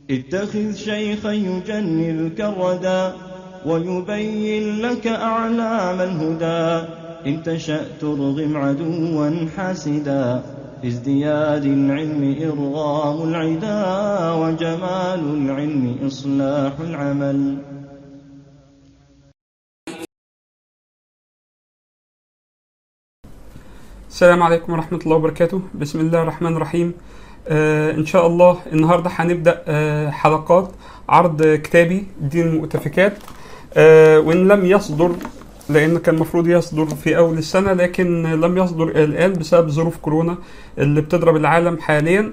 اتخذ شيخا يجنلك الردى ويبين لك أعلام الهدى إن تشأ ترغم عدوا حاسدا في ازدياد العلم إرغام العدا وجمال العلم إصلاح العمل السلام عليكم ورحمة الله وبركاته بسم الله الرحمن الرحيم آه إن شاء الله النهاردة هنبدأ آه حلقات عرض كتابي دين المؤتفكات آه وإن لم يصدر لأن كان المفروض يصدر في أول السنة لكن لم يصدر الآن بسبب ظروف كورونا اللي بتضرب العالم حاليا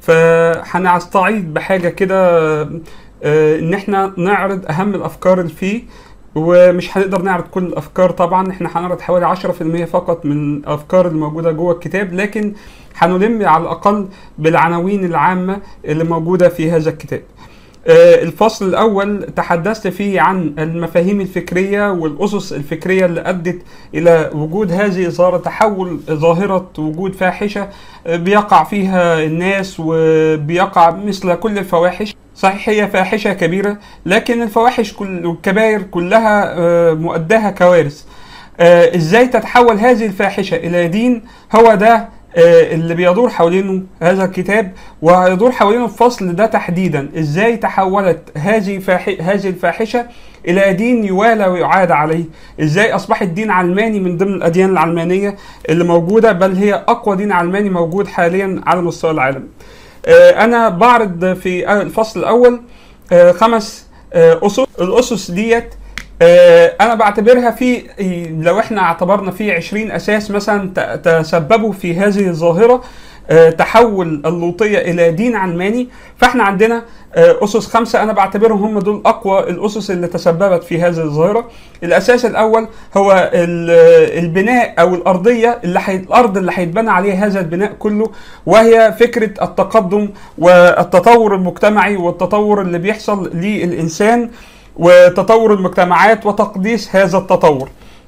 فهنستعيد بحاجة كده آه إن إحنا نعرض أهم الأفكار اللي فيه ومش هنقدر نعرض كل الافكار طبعا احنا هنعرض حوالي 10% فقط من الافكار الموجوده جوه الكتاب لكن هنلم على الاقل بالعناوين العامه اللي موجوده في هذا الكتاب آه، الفصل الاول تحدثت فيه عن المفاهيم الفكريه والاسس الفكريه اللي ادت الى وجود هذه الظاهره تحول ظاهره وجود فاحشه آه، بيقع فيها الناس وبيقع مثل كل الفواحش صحيح هي فاحشه كبيره لكن الفواحش كل والكبائر كلها آه، مؤداها كوارث آه، ازاي تتحول هذه الفاحشه الى دين هو ده آه، اللي بيدور حوالينه هذا الكتاب ويدور حوالينه الفصل ده تحديدا ازاي تحولت هذه فاح... هذه الفاحشه الى دين يوالى ويعاد عليه ازاي اصبحت دين علماني من ضمن الاديان العلمانيه اللي موجوده بل هي اقوى دين علماني موجود حاليا على مستوى العالم آه، انا بعرض في الفصل الاول آه، خمس آه، اسس الاسس ديت آه، انا بعتبرها في لو احنا اعتبرنا في 20 اساس مثلا ت- تسببوا في هذه الظاهره آه، تحول اللوطيه الى دين علماني فاحنا عندنا آه، اسس خمسه انا بعتبرهم هم دول اقوى الاسس اللي تسببت في هذه الظاهره الاساس الاول هو ال- البناء او الارضيه اللي حي... الارض اللي هيتبنى عليها هذا البناء كله وهي فكره التقدم والتطور المجتمعي والتطور اللي بيحصل للانسان وتطور المجتمعات وتقديس هذا التطور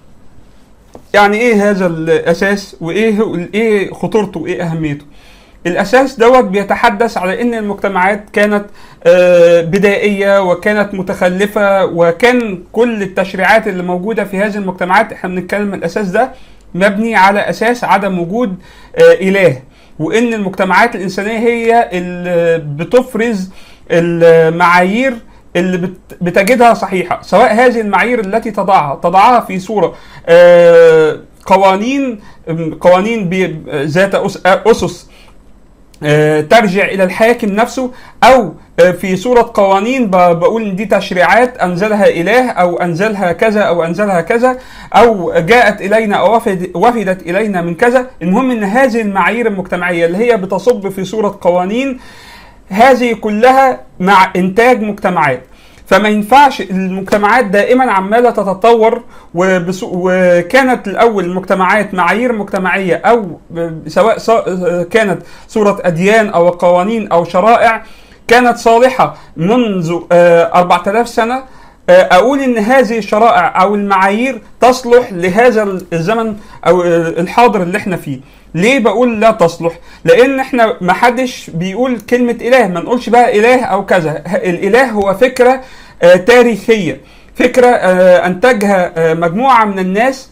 يعني ايه هذا الاساس وايه ايه خطورته وايه اهميته الاساس دوت بيتحدث على ان المجتمعات كانت آه، بدائيه وكانت متخلفه وكان كل التشريعات اللي موجوده في هذه المجتمعات احنا بنتكلم الاساس ده مبني على اساس عدم وجود آه، اله وان المجتمعات الانسانيه هي اللي بتفرز المعايير اللي بت- بتجدها صحيحه سواء هذه المعايير التي تضعها تضعها في صوره آه، قوانين قوانين بي- ذات أس- اسس آه، ترجع الى الحاكم نفسه او آه، في صوره قوانين ب- بقول ان دي تشريعات انزلها اله او انزلها كذا او انزلها كذا او جاءت الينا او وفد- وفدت الينا من كذا المهم ان هذه المعايير المجتمعيه اللي هي بتصب في صوره قوانين هذه كلها مع انتاج مجتمعات فما ينفعش المجتمعات دائما عماله تتطور وبس وكانت الاول المجتمعات معايير مجتمعيه او ب- سواء ص- كانت صوره اديان او قوانين او شرائع كانت صالحه منذ آه، 4000 سنه آه، اقول ان هذه الشرائع او المعايير تصلح لهذا الزمن او الحاضر اللي احنا فيه ليه بقول لا تصلح لان احنا ما حدش بيقول كلمه اله ما نقولش بقى اله او كذا الاله هو فكره آه، تاريخيه فكره آه، انتجها آه، مجموعه من الناس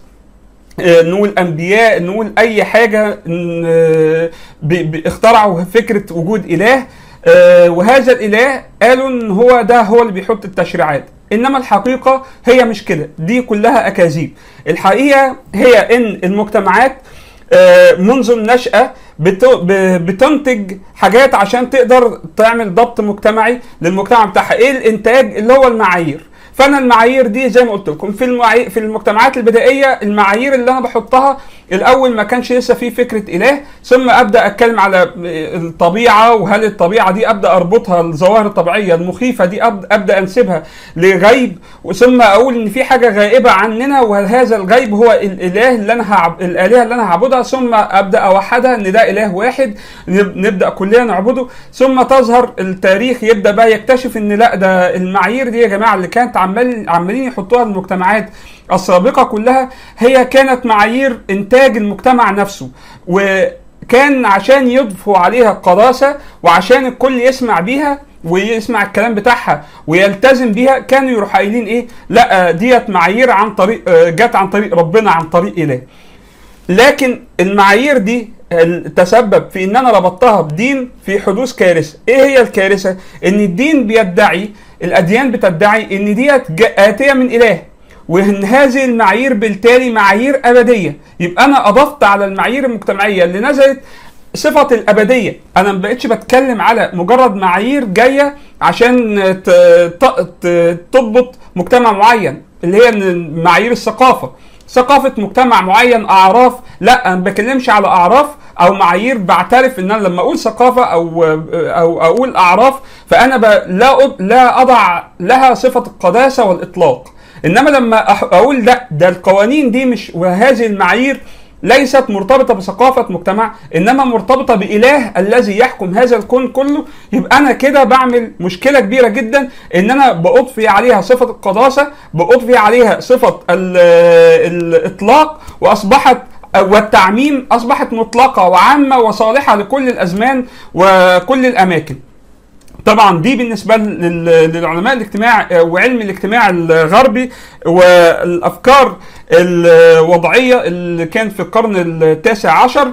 آه، نقول انبياء نقول اي حاجه ن- آه، ب- ب- اخترعوا فكره وجود اله آه، وهذا الاله قالوا ان هو ده هو اللي بيحط التشريعات انما الحقيقه هي مش كده دي كلها اكاذيب الحقيقه هي ان المجتمعات آه، منذ النشأة بت- ب- بتنتج حاجات عشان تقدر تعمل ضبط مجتمعي للمجتمع بتاعها ايه الانتاج اللي هو المعايير فانا المعايير دي زي ما قلت لكم في المعايير في المجتمعات البدائيه المعايير اللي انا بحطها الاول ما كانش لسه في فكره اله ثم ابدا اتكلم على الطبيعه وهل الطبيعه دي ابدا اربطها الظواهر الطبيعيه المخيفه دي أب- ابدا انسبها لغيب ثم اقول ان في حاجه غائبه عننا وهذا الغيب هو الاله اللي انا هعب... الالهه اللي انا هعبدها ثم ابدا اوحدها ان ده اله واحد نب- نبدا كلنا نعبده ثم تظهر التاريخ يبدا بقى يكتشف ان لا ده المعايير دي يا جماعه اللي كانت عمال عمالين يحطوها المجتمعات السابقه كلها هي كانت معايير انتاج المجتمع نفسه وكان عشان يضفوا عليها القداسه وعشان الكل يسمع بيها ويسمع الكلام بتاعها ويلتزم بيها كانوا يروحوا قايلين ايه لا آه، ديت معايير عن طريق آه، جت عن طريق ربنا عن طريق اله لكن المعايير دي ال- تسبب في ان انا ربطتها بدين في حدوث كارثه ايه هي الكارثه ان الدين بيدعي الاديان بتدعي ان ديت جا- اتيه من اله وان هذه المعايير بالتالي معايير ابديه يبقى انا اضفت على المعايير المجتمعيه اللي نزلت صفة الأبدية أنا ما بقتش بتكلم على مجرد معايير جاية عشان ت- ت- ت- تضبط مجتمع معين اللي هي إن معايير الثقافة ثقافة مجتمع معين أعراف لا أنا ما بتكلمش على أعراف أو معايير بعترف إن أنا لما أقول ثقافة أو أو أقول أعراف فأنا ب... لا أض- لا أضع لها صفة القداسة والإطلاق إنما لما أح- أقول لا ده القوانين دي مش وهذه المعايير ليست مرتبطة بثقافة مجتمع إنما مرتبطة بإله الذي يحكم هذا الكون كله يبقى أنا كده بعمل مشكلة كبيرة جدا إن أنا بأضفي عليها صفة القداسة بأضفي عليها صفة ال- الإطلاق وأصبحت والتعميم أصبحت مطلقة وعامة وصالحة لكل الأزمان وكل الأماكن طبعا دي بالنسبه لل- للعلماء الاجتماع آه، وعلم الاجتماع الغربي والافكار الوضعيه اللي كان في القرن التاسع عشر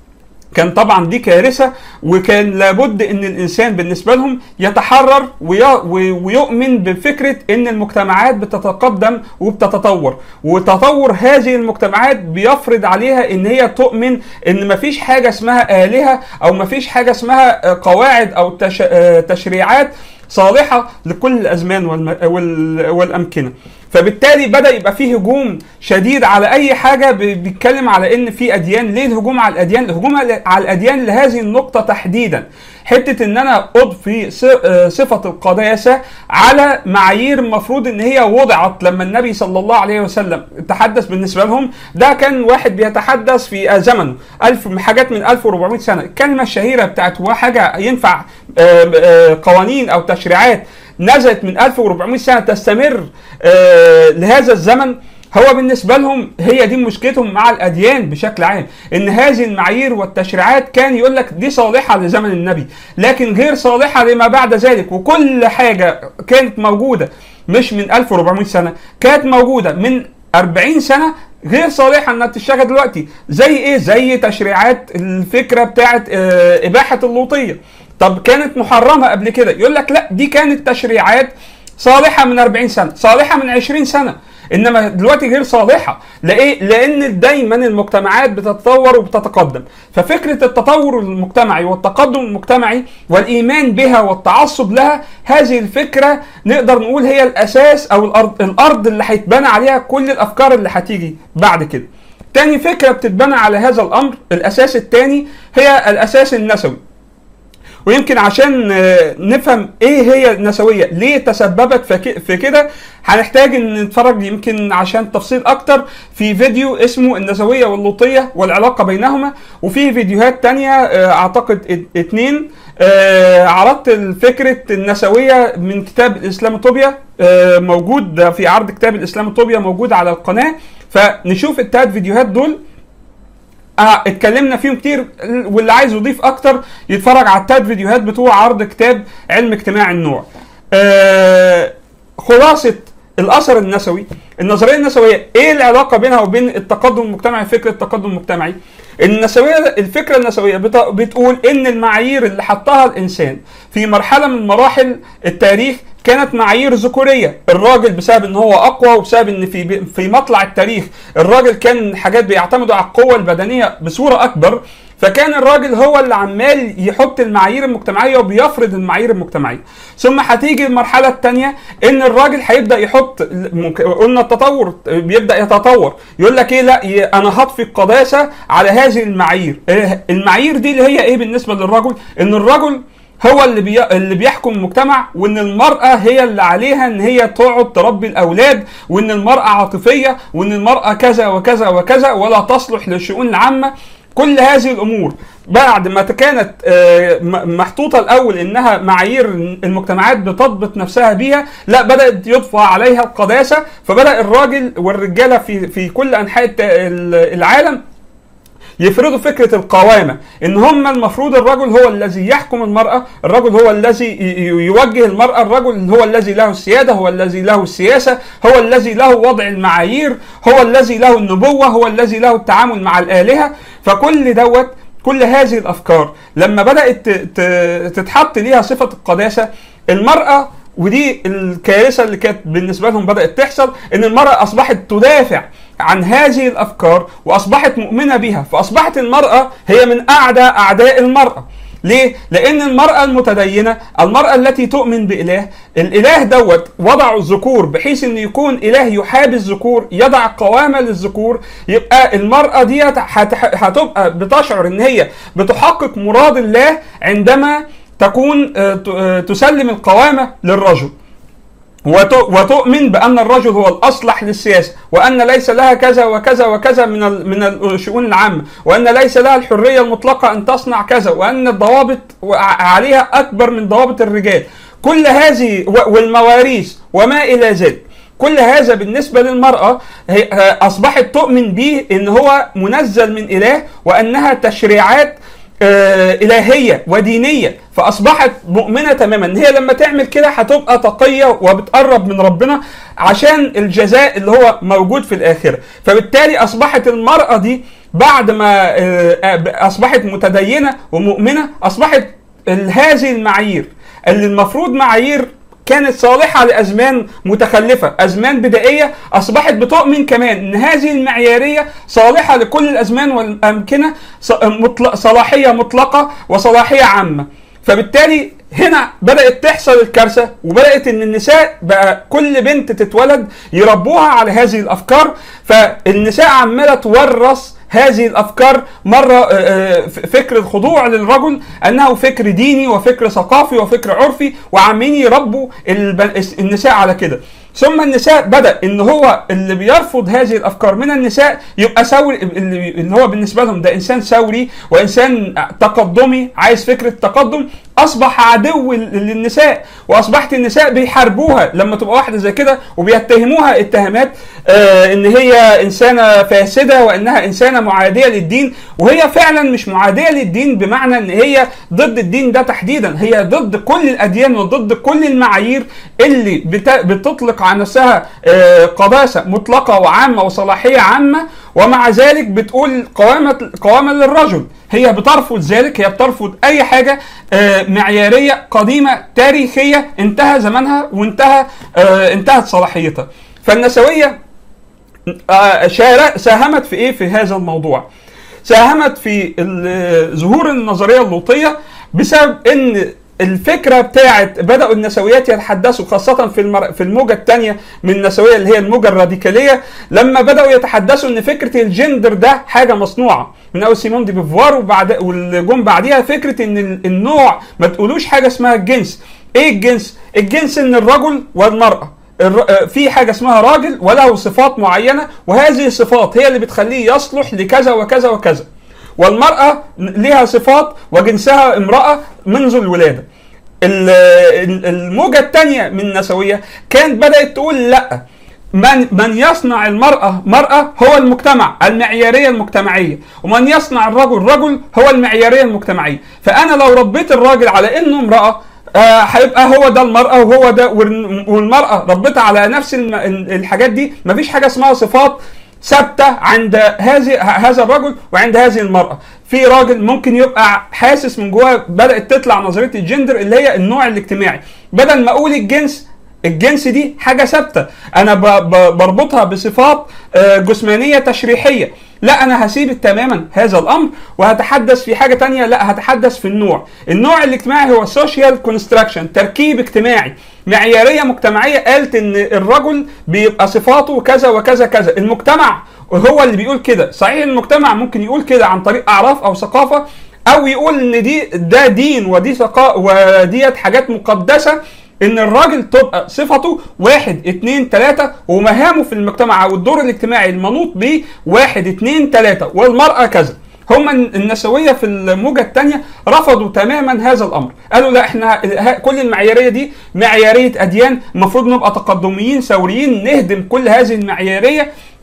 كان طبعا دي كارثه وكان لابد ان الانسان بالنسبه لهم يتحرر وي- وي- ويؤمن بفكره ان المجتمعات بتتقدم وبتتطور وتطور هذه المجتمعات بيفرض عليها ان هي تؤمن ان مفيش حاجه اسمها الهه او مفيش حاجه اسمها آه، قواعد او تش- آه، تشريعات صالحه لكل الازمان والم- وال- والامكنه فبالتالي بدا يبقى فيه هجوم شديد على اي حاجه بي- بيتكلم على ان في اديان ليه الهجوم على الاديان الهجوم على على الاديان لهذه النقطه تحديدا حته ان انا اضفي ص- آه، صفه القداسه على معايير المفروض ان هي وضعت لما النبي صلى الله عليه وسلم تحدث بالنسبه لهم ده كان واحد بيتحدث في آه، زمنه ألف حاجات من 1400 سنه الكلمه الشهيره بتاعت هو حاجه ينفع آه، آه، قوانين او تشريعات نزلت من 1400 سنه تستمر آه، لهذا الزمن هو بالنسبة لهم هي دي مشكلتهم مع الأديان بشكل عام إن هذه المعايير والتشريعات كان يقول لك دي صالحة لزمن النبي لكن غير صالحة لما بعد ذلك وكل حاجة كانت موجودة مش من 1400 سنة كانت موجودة من 40 سنة غير صالحة انها تشتغل دلوقتي زي ايه زي تشريعات الفكرة بتاعت آه، اباحة اللوطية طب كانت محرمة قبل كده يقول لك لا دي كانت تشريعات صالحة من 40 سنة صالحة من 20 سنة انما دلوقتي غير صالحه ليه لان دايما المجتمعات بتتطور وبتتقدم ففكره التطور المجتمعي والتقدم المجتمعي والايمان بها والتعصب لها هذه الفكره نقدر نقول هي الاساس او الارض الارض اللي هيتبنى عليها كل الافكار اللي هتيجي بعد كده تاني فكره بتتبنى على هذا الامر الاساس الثاني هي الاساس النسوي ويمكن عشان آه، نفهم ايه هي النسويه ليه تسببت فك- في كده هنحتاج ان نتفرج يمكن عشان تفصيل اكتر في فيديو اسمه النسويه واللوطيه والعلاقه بينهما وفي فيديوهات تانية آه، اعتقد ات- اتنين آه، عرضت فكره النسويه من كتاب الاسلاموطوبيا آه، موجود في عرض كتاب الاسلاموطوبيا موجود على القناه فنشوف التلات فيديوهات دول آه اتكلمنا فيهم كتير واللي عايز يضيف اكتر يتفرج على التلات فيديوهات بتوع عرض كتاب علم اجتماع النوع. آه خلاصه الاثر النسوي النظريه النسويه ايه العلاقه بينها وبين التقدم المجتمعي فكره التقدم المجتمعي النسويه الفكره النسويه بت- بتقول ان المعايير اللي حطها الانسان في مرحله من مراحل التاريخ كانت معايير ذكوريه الراجل بسبب ان هو اقوى وبسبب ان في في مطلع التاريخ الراجل كان حاجات بيعتمدوا على القوه البدنيه بصوره اكبر فكان الراجل هو اللي عمال يحط المعايير المجتمعيه وبيفرض المعايير المجتمعيه ثم هتيجي المرحله الثانيه ان الراجل هيبدا يحط ممكن- قلنا التطور بيبدا يتطور يقول لك ايه لا ي- انا هطفي القداسه على هذه المعايير إيه المعايير دي اللي هي ايه بالنسبه للرجل ان الرجل هو اللي بي... اللي بيحكم المجتمع وان المراه هي اللي عليها ان هي تقعد تربي الاولاد وان المراه عاطفيه وان المراه كذا وكذا وكذا ولا تصلح للشؤون العامه كل هذه الامور بعد ما كانت آه، م- محطوطه الاول انها معايير المجتمعات بتضبط نفسها بيها لا بدات يضفى عليها القداسه فبدا الراجل والرجاله في في كل انحاء الت- ال- العالم يفرضوا فكره القوامه ان هم المفروض الرجل هو الذي يحكم المراه الرجل هو الذي ي- يوجه المراه الرجل هو الذي له السياده هو الذي له السياسه هو الذي له وضع المعايير هو الذي له النبوه هو الذي له التعامل مع الالهه فكل دوت كل هذه الافكار لما بدات ت- ت- تتحط ليها صفه القداسه المراه ودي الكارثه اللي كانت بالنسبه لهم بدات تحصل ان المراه اصبحت تدافع عن هذه الافكار واصبحت مؤمنه بها فاصبحت المراه هي من اعدى اعداء المراه ليه؟ لأن المرأة المتدينة، المرأة التي تؤمن بإله، الإله دوت وضع الذكور بحيث إن يكون إله يحابي الذكور، يضع قوامة للذكور، يبقى المرأة ديت هت- هتبقى بتشعر إن هي بتحقق مراد الله عندما تكون آه، ت- آه، تسلم القوامة للرجل. وت- وتؤمن بان الرجل هو الاصلح للسياسه وان ليس لها كذا وكذا وكذا من ال- من الشؤون العامه وان ليس لها الحريه المطلقه ان تصنع كذا وان الضوابط ع- عليها اكبر من ضوابط الرجال كل هذه و- والمواريث وما الى ذلك كل هذا بالنسبه للمراه هي- اصبحت تؤمن به ان هو منزل من اله وانها تشريعات آه، إلهية ودينية فأصبحت مؤمنة تماما إن هي لما تعمل كده هتبقى تقية وبتقرب من ربنا عشان الجزاء اللي هو موجود في الآخرة فبالتالي أصبحت المرأة دي بعد ما آه، آه، أصبحت متدينة ومؤمنة أصبحت ال- هذه المعايير اللي المفروض معايير كانت صالحة لأزمان متخلفة أزمان بدائية أصبحت بتؤمن كمان أن هذه المعيارية صالحة لكل الأزمان والأمكنة ص- مطلق صلاحية مطلقة وصلاحية عامة فبالتالي هنا بدأت تحصل الكارثة وبدأت أن النساء بقى كل بنت تتولد يربوها على هذه الأفكار فالنساء عمالة تورث هذه الافكار مره آه، آه، ف- فكر الخضوع للرجل انه فكر ديني وفكر ثقافي وفكر عرفي وعمالين يربوا الب- النساء على كده ثم النساء بدا ان هو اللي بيرفض هذه الافكار من النساء يبقى ثوري اللي اللي هو بالنسبه لهم ده انسان ثوري وانسان تقدمي عايز فكره تقدم اصبح عدو للنساء واصبحت النساء بيحاربوها لما تبقى واحده زي كده وبيتهموها اتهامات آه ان هي انسانه فاسده وانها انسانه معاديه للدين وهي فعلا مش معاديه للدين بمعنى ان هي ضد الدين ده تحديدا هي ضد كل الاديان وضد كل المعايير اللي بت- بتطلق على نفسها آه قداسه مطلقه وعامه وصلاحيه عامه ومع ذلك بتقول قوامه قوامه للرجل هي بترفض ذلك هي بترفض اي حاجه آه، معياريه قديمه تاريخيه انتهى زمانها وانتهى آه، انتهت صلاحيتها فالنسويه آه، شارك ساهمت في ايه في هذا الموضوع ساهمت في ال- ظهور النظريه اللوطيه بسبب ان الفكره بتاعت بداوا النسويات يتحدثوا خاصه في المر... في الموجه الثانيه من النسويه اللي هي الموجه الراديكاليه لما بداوا يتحدثوا ان فكره الجندر ده حاجه مصنوعه من اول سيمون دي بيفوار وبعد واللي جم بعديها فكره ان ال- النوع ما تقولوش حاجه اسمها الجنس ايه الجنس الجنس ان الرجل والمراه الر- آه، في حاجه اسمها راجل وله صفات معينه وهذه الصفات هي اللي بتخليه يصلح لكذا وكذا وكذا والمراه لها صفات وجنسها امراه منذ الولاده ال- ال- الموجه الثانيه من النسويه كانت بدات تقول لا من من يصنع المرأة مرأة هو المجتمع المعيارية المجتمعية ومن يصنع الرجل رجل هو المعيارية المجتمعية فأنا لو ربيت الراجل على إنه امرأة آه، هيبقى هو ده المرأة وهو ده والن- والمرأة ربيتها على نفس الم- الحاجات دي مفيش حاجة اسمها صفات ثابته عند هذه هذا الرجل وعند هذه المراه في راجل ممكن يبقى حاسس من جواه بدات تطلع نظريه الجندر اللي هي النوع الاجتماعي بدل ما اقول الجنس الجنس دي حاجه ثابته انا ب- ب- بربطها بصفات آه، جسمانيه تشريحيه لا انا هسيب تماما هذا الامر وهتحدث في حاجه تانية لا هتحدث في النوع النوع الاجتماعي هو سوشيال كونستراكشن تركيب اجتماعي معياريه مجتمعيه قالت ان الرجل بيبقى صفاته كذا وكذا كذا المجتمع هو اللي بيقول كده صحيح المجتمع ممكن يقول كده عن طريق اعراف او ثقافه او يقول ان دي ده دين ودي ثقافه وديت حاجات مقدسه ان الراجل تبقى صفته واحد اتنين تلاتة ومهامه في المجتمع او الدور الاجتماعي المنوط بيه واحد اتنين تلاتة والمرأة كذا هم النسويه في الموجه الثانيه رفضوا تماما هذا الامر قالوا لا احنا ه- كل المعياريه دي معياريه اديان المفروض نبقى تقدميين ثوريين نهدم كل هذه المعياريه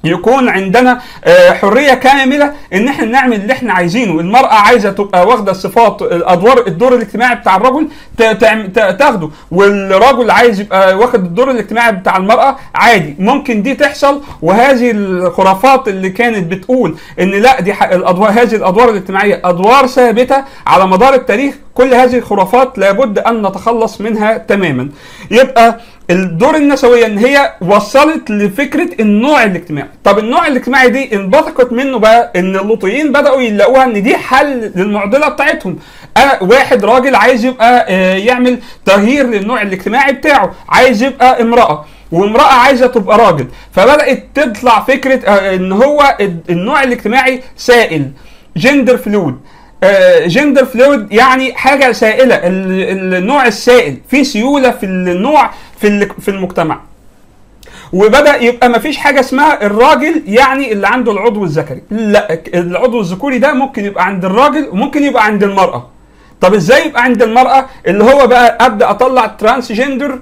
يكون عندنا آه، حريه كامله ان احنا نعمل اللي احنا عايزينه المراه عايزه تبقى واخده الصفات الادوار الدور الاجتماعي بتاع الرجل ت- تعم- ت- تاخده والرجل عايز يبقى واخد الدور الاجتماعي بتاع المراه عادي ممكن دي تحصل وهذه الخرافات اللي كانت بتقول ان لا دي ح- الادوار هذه الادوار الاجتماعيه ادوار ثابته على مدار التاريخ كل هذه الخرافات لابد ان نتخلص منها تماما يبقى الدور النسويه ان هي وصلت لفكره النوع الاجتماعي طب النوع الاجتماعي دي انبثقت منه بقى ان اللوطيين بداوا يلاقوها ان دي حل للمعضله بتاعتهم انا واحد راجل عايز يبقى آه، يعمل تغيير للنوع الاجتماعي بتاعه عايز يبقى امراه وامراه عايزه تبقى راجل فبدات تطلع فكره آه، ان هو النوع الاجتماعي سائل جندر فلويد جندر فلويد يعني حاجه سائله ال- النوع السائل في سيوله في النوع في ال- في المجتمع وبدا يبقى ما فيش حاجه اسمها الراجل يعني اللي عنده العضو الذكري لا العضو الذكوري ده ممكن يبقى عند الراجل وممكن يبقى عند المراه طب ازاي يبقى عند المراه اللي هو بقى ابدا اطلع ترانس جندر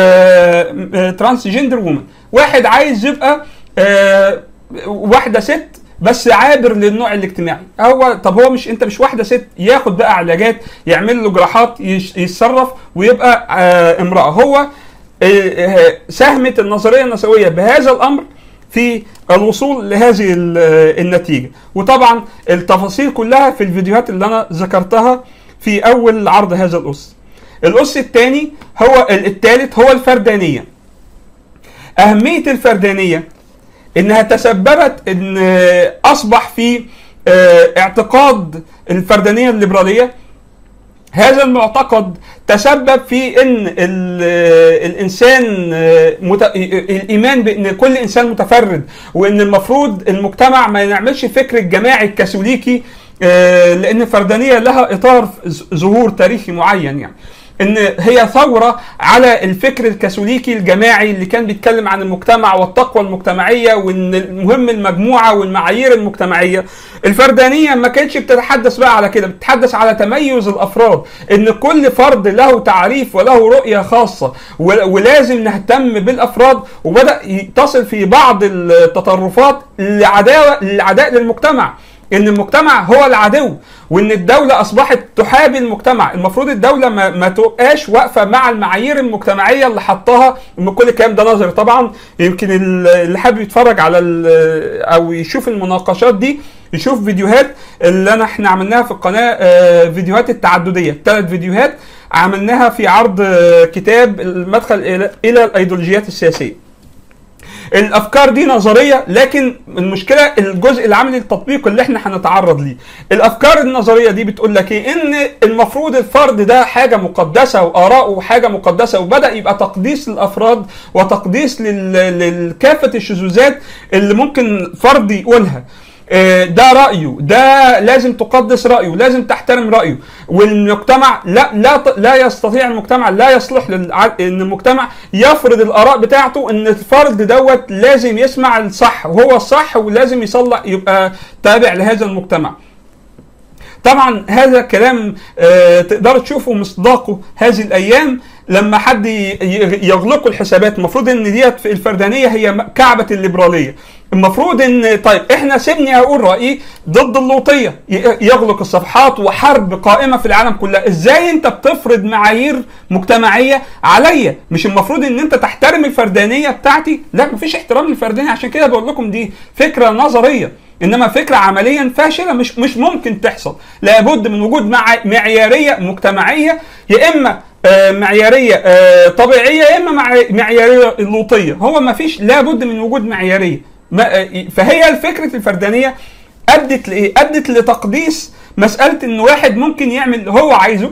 ترانس جندر وومن واحد عايز يبقى آه، واحده ست بس عابر للنوع الاجتماعي هو طب هو مش انت مش واحده ست ياخد بقى علاجات يعمل له جراحات يش- يتصرف ويبقى آه، امراه هو آه، آه، ساهمت النظريه النسويه بهذا الامر في الوصول لهذه ال- آه، النتيجه وطبعا التفاصيل كلها في الفيديوهات اللي انا ذكرتها في اول عرض هذا الاس الاس الثاني هو الثالث هو الفردانيه اهميه الفردانيه انها تسببت ان اصبح في آه، اعتقاد الفردانيه الليبراليه هذا المعتقد تسبب في ان ال- الانسان آه، مت... الايمان بان كل انسان متفرد وان المفروض المجتمع ما يعملش فكر الجماعي الكاثوليكي آه، لان الفردانيه لها اطار ظهور تاريخي معين يعني ان هي ثوره على الفكر الكاثوليكي الجماعي اللي كان بيتكلم عن المجتمع والتقوى المجتمعيه وان المهم المجموعه والمعايير المجتمعيه الفردانيه ما كانتش بتتحدث بقى على كده بتتحدث على تميز الافراد ان كل فرد له تعريف وله رؤيه خاصه و- ولازم نهتم بالافراد وبدا تصل في بعض التطرفات لعداوه للعداء للمجتمع ان المجتمع هو العدو وان الدوله اصبحت تحابي المجتمع المفروض الدوله ما, ما تبقاش واقفه مع المعايير المجتمعيه اللي حطها من كل الكلام ده نظري طبعا يمكن ال- اللي حابب يتفرج على ال- او يشوف المناقشات دي يشوف فيديوهات اللي انا احنا عملناها في القناه آه، فيديوهات التعدديه ثلاث فيديوهات عملناها في عرض آه، كتاب المدخل الى إلى الايديولوجيات السياسيه الافكار دي نظريه لكن المشكله الجزء العملي التطبيق اللي احنا هنتعرض ليه الافكار النظريه دي بتقول لك ايه ان المفروض الفرد ده حاجه مقدسه واراءه حاجه مقدسه وبدا يبقى تقديس للافراد وتقديس لل- لكافه الشذوذات اللي ممكن فرد يقولها آه، ده رايه ده لازم تقدس رايه لازم تحترم رايه والمجتمع لا لا ت- لا يستطيع المجتمع لا يصلح للع- ان المجتمع يفرض الاراء بتاعته ان الفرد دوت لازم يسمع الصح وهو الصح ولازم يصلح يبقى تابع لهذا المجتمع طبعا هذا كلام آه، تقدروا تشوفوا مصداقه هذه الايام لما حد ي- ي- يغلقوا الحسابات المفروض ان ديت في الفردانيه هي م- كعبه الليبراليه المفروض ان طيب احنا سيبني اقول رايي ضد اللوطيه ي- يغلق الصفحات وحرب قائمه في العالم كلها ازاي انت بتفرض معايير مجتمعيه عليا مش المفروض ان انت تحترم الفردانيه بتاعتي لا مفيش احترام للفردانيه عشان كده بقول لكم دي فكره نظريه انما فكره عمليا فاشله مش مش ممكن تحصل لابد من وجود مع معياريه مجتمعيه يا اما آه، معياريه آه، طبيعيه يا اما مع- معياريه لوطيه هو ما فيش لابد من وجود معياريه ما- آه، فهي الفكره الفردانيه ادت لايه ادت لتقديس مساله ان واحد ممكن يعمل اللي هو عايزه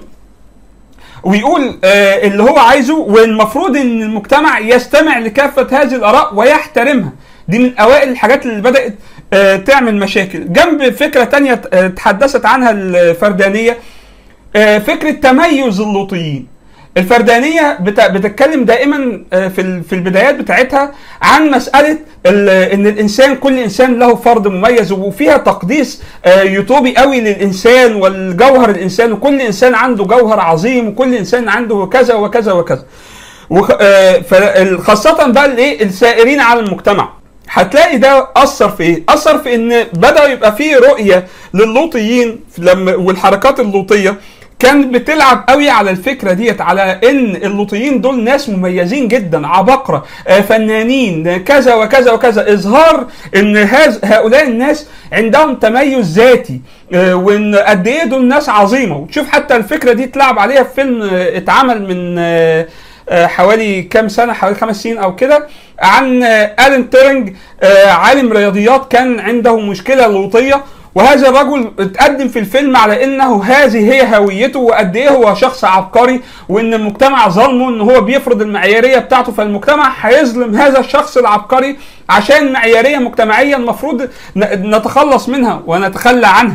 ويقول آه، اللي هو عايزه والمفروض ان المجتمع يستمع لكافه هذه الاراء ويحترمها دي من اوائل الحاجات اللي بدات آه، تعمل مشاكل جنب فكره تانية آه، تحدثت عنها الفردانيه آه، فكره تميز اللوطيين الفردانيه بت- بتتكلم دائما آه، في ال- في البدايات بتاعتها عن مساله ال- ان الانسان كل انسان له فرد مميز وفيها تقديس آه، يوتوبي قوي للانسان والجوهر الانسان وكل انسان عنده جوهر عظيم وكل انسان عنده كذا وكذا وكذا وخ- آه، فال- خاصه بقى الايه السائرين على المجتمع هتلاقي ده اثر في ايه؟ اثر في ان بدا يبقى فيه رؤيه للوطيين لما والحركات اللوطيه كان بتلعب قوي على الفكره ديت على ان اللوطيين دول ناس مميزين جدا عباقره آه، فنانين كذا وكذا وكذا اظهار ان هذا هؤلاء الناس عندهم تميز ذاتي آه، وان قد ايه دول ناس عظيمه وتشوف حتى الفكره دي اتلعب عليها في فيلم آه، اتعمل من آه، آه، حوالي كام سنه حوالي خمس سنين او كده عن آه، الين تيرنج آه، عالم رياضيات كان عنده مشكله لوطيه وهذا الرجل اتقدم في الفيلم على انه هذه هي هويته وقد ايه هو شخص عبقري وان المجتمع ظلمه ان هو بيفرض المعياريه بتاعته فالمجتمع هيظلم هذا الشخص العبقري عشان معياريه مجتمعيه المفروض ن- نتخلص منها ونتخلى عنها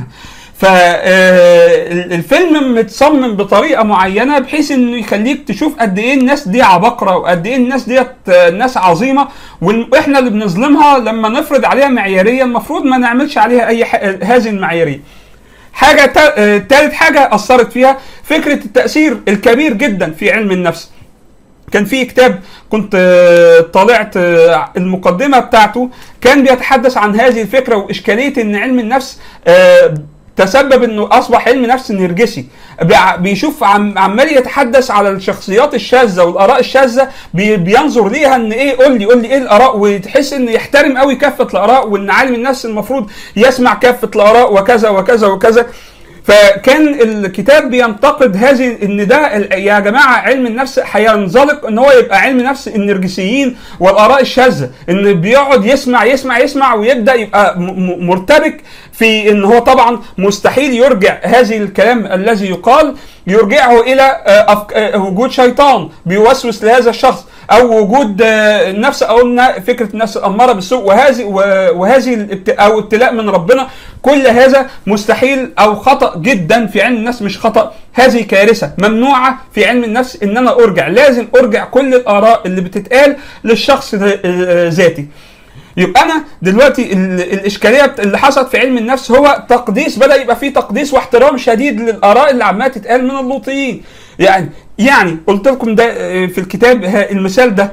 فالفيلم متصمم بطريقه معينه بحيث انه يخليك تشوف قد ايه الناس دي عباقره وقد ايه الناس ديت آه، ناس عظيمه واحنا اللي بنظلمها لما نفرض عليها معياريه المفروض ما نعملش عليها اي ح- هذه المعياريه. حاجه تا- آه، تالت حاجه اثرت فيها فكره التاثير الكبير جدا في علم النفس. كان في كتاب كنت آه، طالعت آه، المقدمه بتاعته كان بيتحدث عن هذه الفكره واشكاليه ان علم النفس آه، تسبب انه اصبح علم نفس نرجسي بيع- بيشوف عم عمال يتحدث على الشخصيات الشاذه والاراء الشاذه بي- بينظر ليها ان ايه قول لي قول لي ايه الاراء وتحس انه يحترم قوي كافه الاراء وان عالم النفس المفروض يسمع كافه الاراء وكذا وكذا وكذا فكان الكتاب بينتقد هذه ان ده ال- يا جماعه علم النفس هينزلق ان هو يبقى علم نفس النرجسيين والاراء الشاذه ان بيقعد يسمع يسمع يسمع ويبدا يبقى م- م- مرتبك في ان هو طبعا مستحيل يرجع هذه الكلام الذي يقال يرجعه الى آه، أفك- آه، وجود شيطان بيوسوس لهذا الشخص او وجود آه، النفس او إن فكره النفس الاماره بالسوء وهذه و- وهذه الابت- او ابتلاء من ربنا كل هذا مستحيل او خطا جدا في علم النفس مش خطا هذه كارثه ممنوعه في علم النفس ان انا ارجع لازم ارجع كل الاراء اللي بتتقال للشخص ذا- آه، ذاتي يبقى انا دلوقتي ال- الاشكاليه بت- اللي حصلت في علم النفس هو تقديس بدا يبقى فيه تقديس واحترام شديد للاراء اللي عماله تتقال من اللوطيين يعني يعني قلت لكم ده آه، في الكتاب ها- المثال ده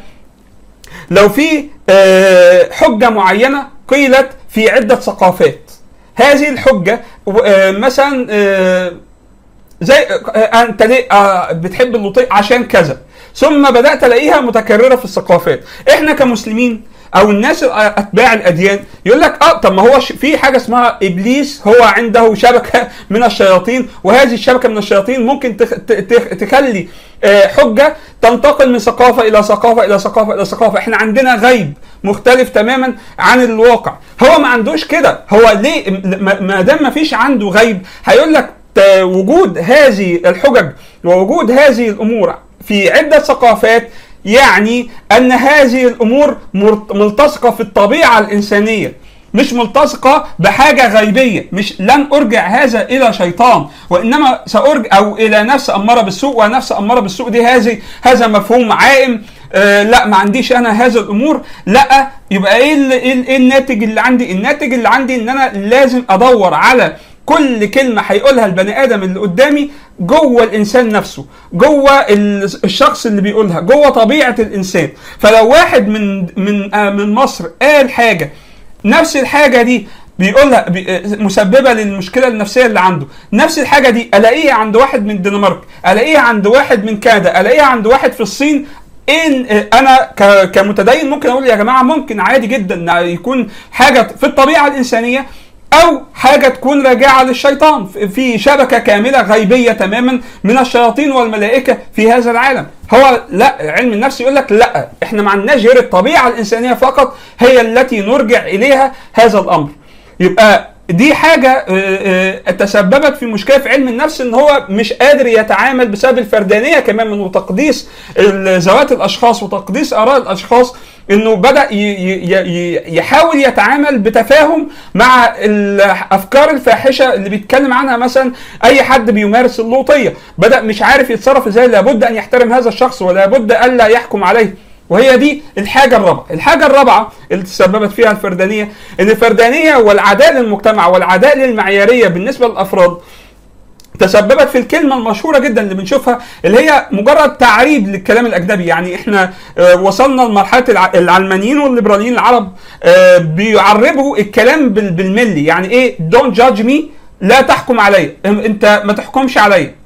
لو في آه، حجه معينه قيلت في عده ثقافات هذه الحجه و- آه، مثلا آه، زي آه، انت ليه آه، بتحب اللوطيه عشان كذا ثم بدات الاقيها متكرره في الثقافات احنا كمسلمين او الناس اتباع الاديان يقول لك اه طب ما هو ش- في حاجه اسمها ابليس هو عنده شبكه من الشياطين وهذه الشبكه من الشياطين ممكن تخ- ت- ت- تخلي آه، حجه تنتقل من ثقافه الى ثقافه الى ثقافه الى ثقافه احنا عندنا غيب مختلف تماما عن الواقع هو ما عندوش كده هو ليه ما ما دام ما فيش عنده غيب هيقول لك ت- وجود هذه الحجج ووجود هذه الامور في عده ثقافات يعني ان هذه الامور مرت- ملتصقه في الطبيعه الانسانيه مش ملتصقه بحاجه غيبيه مش لن ارجع هذا الى شيطان وانما سارجع او الى نفس اماره بالسوء ونفس اماره بالسوء دي هذه هذا مفهوم عائم آه لا ما عنديش انا هذا الامور لا يبقى ايه ال- ايه ال- إيه الناتج اللي عندي الناتج اللي عندي ان انا لازم ادور على كل كلمه هيقولها البني ادم اللي قدامي جوه الانسان نفسه جوه ال- الشخص اللي بيقولها جوه طبيعه الانسان فلو واحد من من آه من مصر قال حاجه نفس الحاجه دي بيقولها بي- آه، مسببه للمشكله النفسيه اللي عنده نفس الحاجه دي الاقيها عند واحد من الدنمارك الاقيها عند واحد من كندا الاقيها عند واحد في الصين ان آه، انا ك- كمتدين ممكن اقول يا جماعه ممكن عادي جدا إن يكون حاجه في الطبيعه الانسانيه او حاجه تكون راجعه للشيطان في شبكه كامله غيبيه تماما من الشياطين والملائكه في هذا العالم هو لا علم النفس يقول لك لا احنا ما عندناش غير الطبيعه الانسانيه فقط هي التي نرجع اليها هذا الامر يبقى دي حاجة آه، آه، تسببت في مشكلة في علم النفس ان هو مش قادر يتعامل بسبب الفردانية كمان من وتقديس ال- ذوات الاشخاص وتقديس اراء الاشخاص انه بدأ ي- ي- ي- يحاول يتعامل بتفاهم مع الافكار الفاحشة اللي بيتكلم عنها مثلا اي حد بيمارس اللوطية بدأ مش عارف يتصرف ازاي لابد ان يحترم هذا الشخص ولا بد الا يحكم عليه وهي دي الحاجة الرابعة الحاجة الرابعة اللي تسببت فيها الفردانية ان الفردانية والعداء للمجتمع والعداء للمعيارية بالنسبة للأفراد تسببت في الكلمة المشهورة جدا اللي بنشوفها اللي هي مجرد تعريب للكلام الأجنبي يعني احنا آه، وصلنا لمرحلة الع- العلمانيين والليبراليين العرب آه، بيعربوا الكلام بال- بالملي يعني ايه don't judge me لا تحكم عليا انت ما تحكمش عليا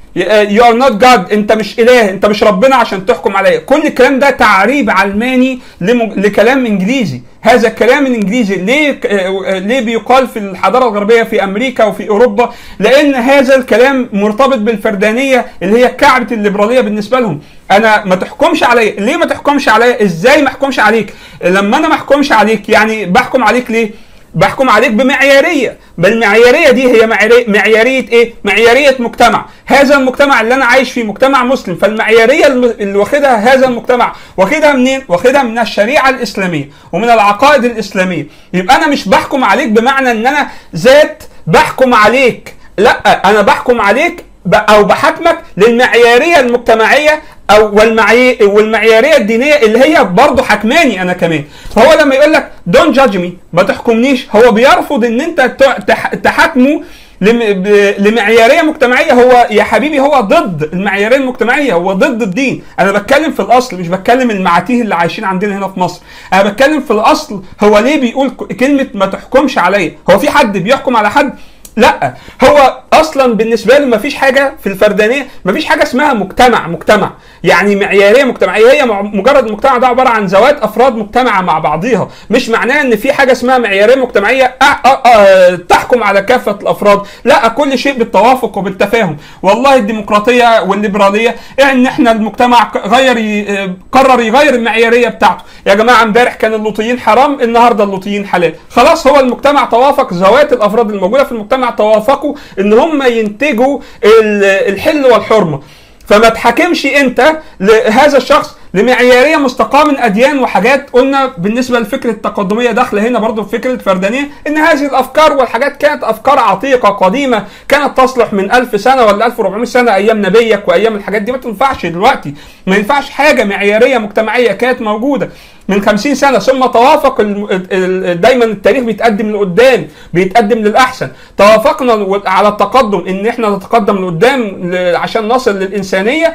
يو ار نوت جاد انت مش اله انت مش ربنا عشان تحكم عليا كل الكلام ده تعريب علماني لمج... لكلام انجليزي هذا الكلام الانجليزي ليه ك- آه، ليه بيقال في الحضاره الغربيه في امريكا وفي اوروبا لان هذا الكلام مرتبط بالفردانيه اللي هي كعبه الليبراليه بالنسبه لهم انا ما تحكمش عليا ليه ما تحكمش عليا ازاي ما احكمش عليك لما انا ما احكمش عليك يعني بحكم عليك ليه بحكم عليك بمعياريه بالمعياريه دي هي معياريه معياريه ايه معياريه مجتمع هذا المجتمع اللي انا عايش فيه مجتمع مسلم فالمعياريه الم- اللي واخدها هذا المجتمع واخدها منين واخدها من الشريعه الاسلاميه ومن العقائد الاسلاميه يبقى انا مش بحكم عليك بمعنى ان انا ذات بحكم عليك لا انا بحكم عليك ب- او بحكمك للمعياريه المجتمعيه او والمعي... والمعياريه الدينيه اللي هي برضه حكماني انا كمان فهو لما يقول لك دون جادج مي ما تحكمنيش هو بيرفض ان انت ت- تح... تحاكمه لم... ب... لمعياريه مجتمعيه هو يا حبيبي هو ضد المعياريه المجتمعيه هو ضد الدين انا بتكلم في الاصل مش بتكلم المعاتيه اللي عايشين عندنا هنا في مصر انا بتكلم في الاصل هو ليه بيقول ك- كلمه ما تحكمش عليا هو في حد بيحكم على حد لا هو اصلا بالنسبه له مفيش حاجه في الفردانيه مفيش حاجه اسمها مجتمع مجتمع يعني معياريه مجتمعيه هي مع- مجرد المجتمع ده عباره عن ذوات افراد مجتمعه مع بعضيها مش معناه ان في حاجه اسمها معياريه مجتمعيه أ- أ- أ- تحكم على كافه الافراد لا كل شيء بالتوافق وبالتفاهم والله الديمقراطيه والليبراليه ان احنا المجتمع ق- غير ي- قرر يغير المعياريه بتاعته يا جماعه امبارح كان اللوطيين حرام النهارده اللوطيين حلال خلاص هو المجتمع توافق ذوات الافراد الموجوده في المجتمع توافقوا ان هم ينتجوا ال- الحل والحرمه فما تحاكمش انت لهذا الشخص لمعياريه مستقاه من اديان وحاجات قلنا بالنسبه للفكره التقدميه داخله هنا برضو في فكره فردانيه ان هذه الافكار والحاجات كانت افكار عتيقه قديمه كانت تصلح من 1000 سنه ولا 1400 سنه ايام نبيك وايام الحاجات دي ما تنفعش دلوقتي ما ينفعش حاجه معياريه مجتمعيه كانت موجوده من 50 سنه ثم توافق الم- ال- ال- دايما التاريخ بيتقدم لقدام بيتقدم للاحسن توافقنا و- على التقدم ان احنا نتقدم لقدام ل- عشان نصل للانسانيه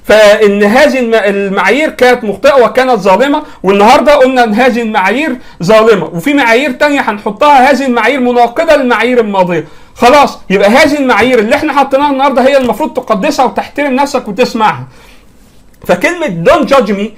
فان هذه الم- المعايير كانت مخطئه وكانت ظالمه والنهارده قلنا ان هذه المعايير ظالمه وفي معايير تانية هنحطها هذه المعايير مناقضه للمعايير الماضيه خلاص يبقى هذه المعايير اللي احنا حطيناها النهارده هي المفروض تقدسها وتحترم نفسك وتسمعها فكلمه دون جادج مي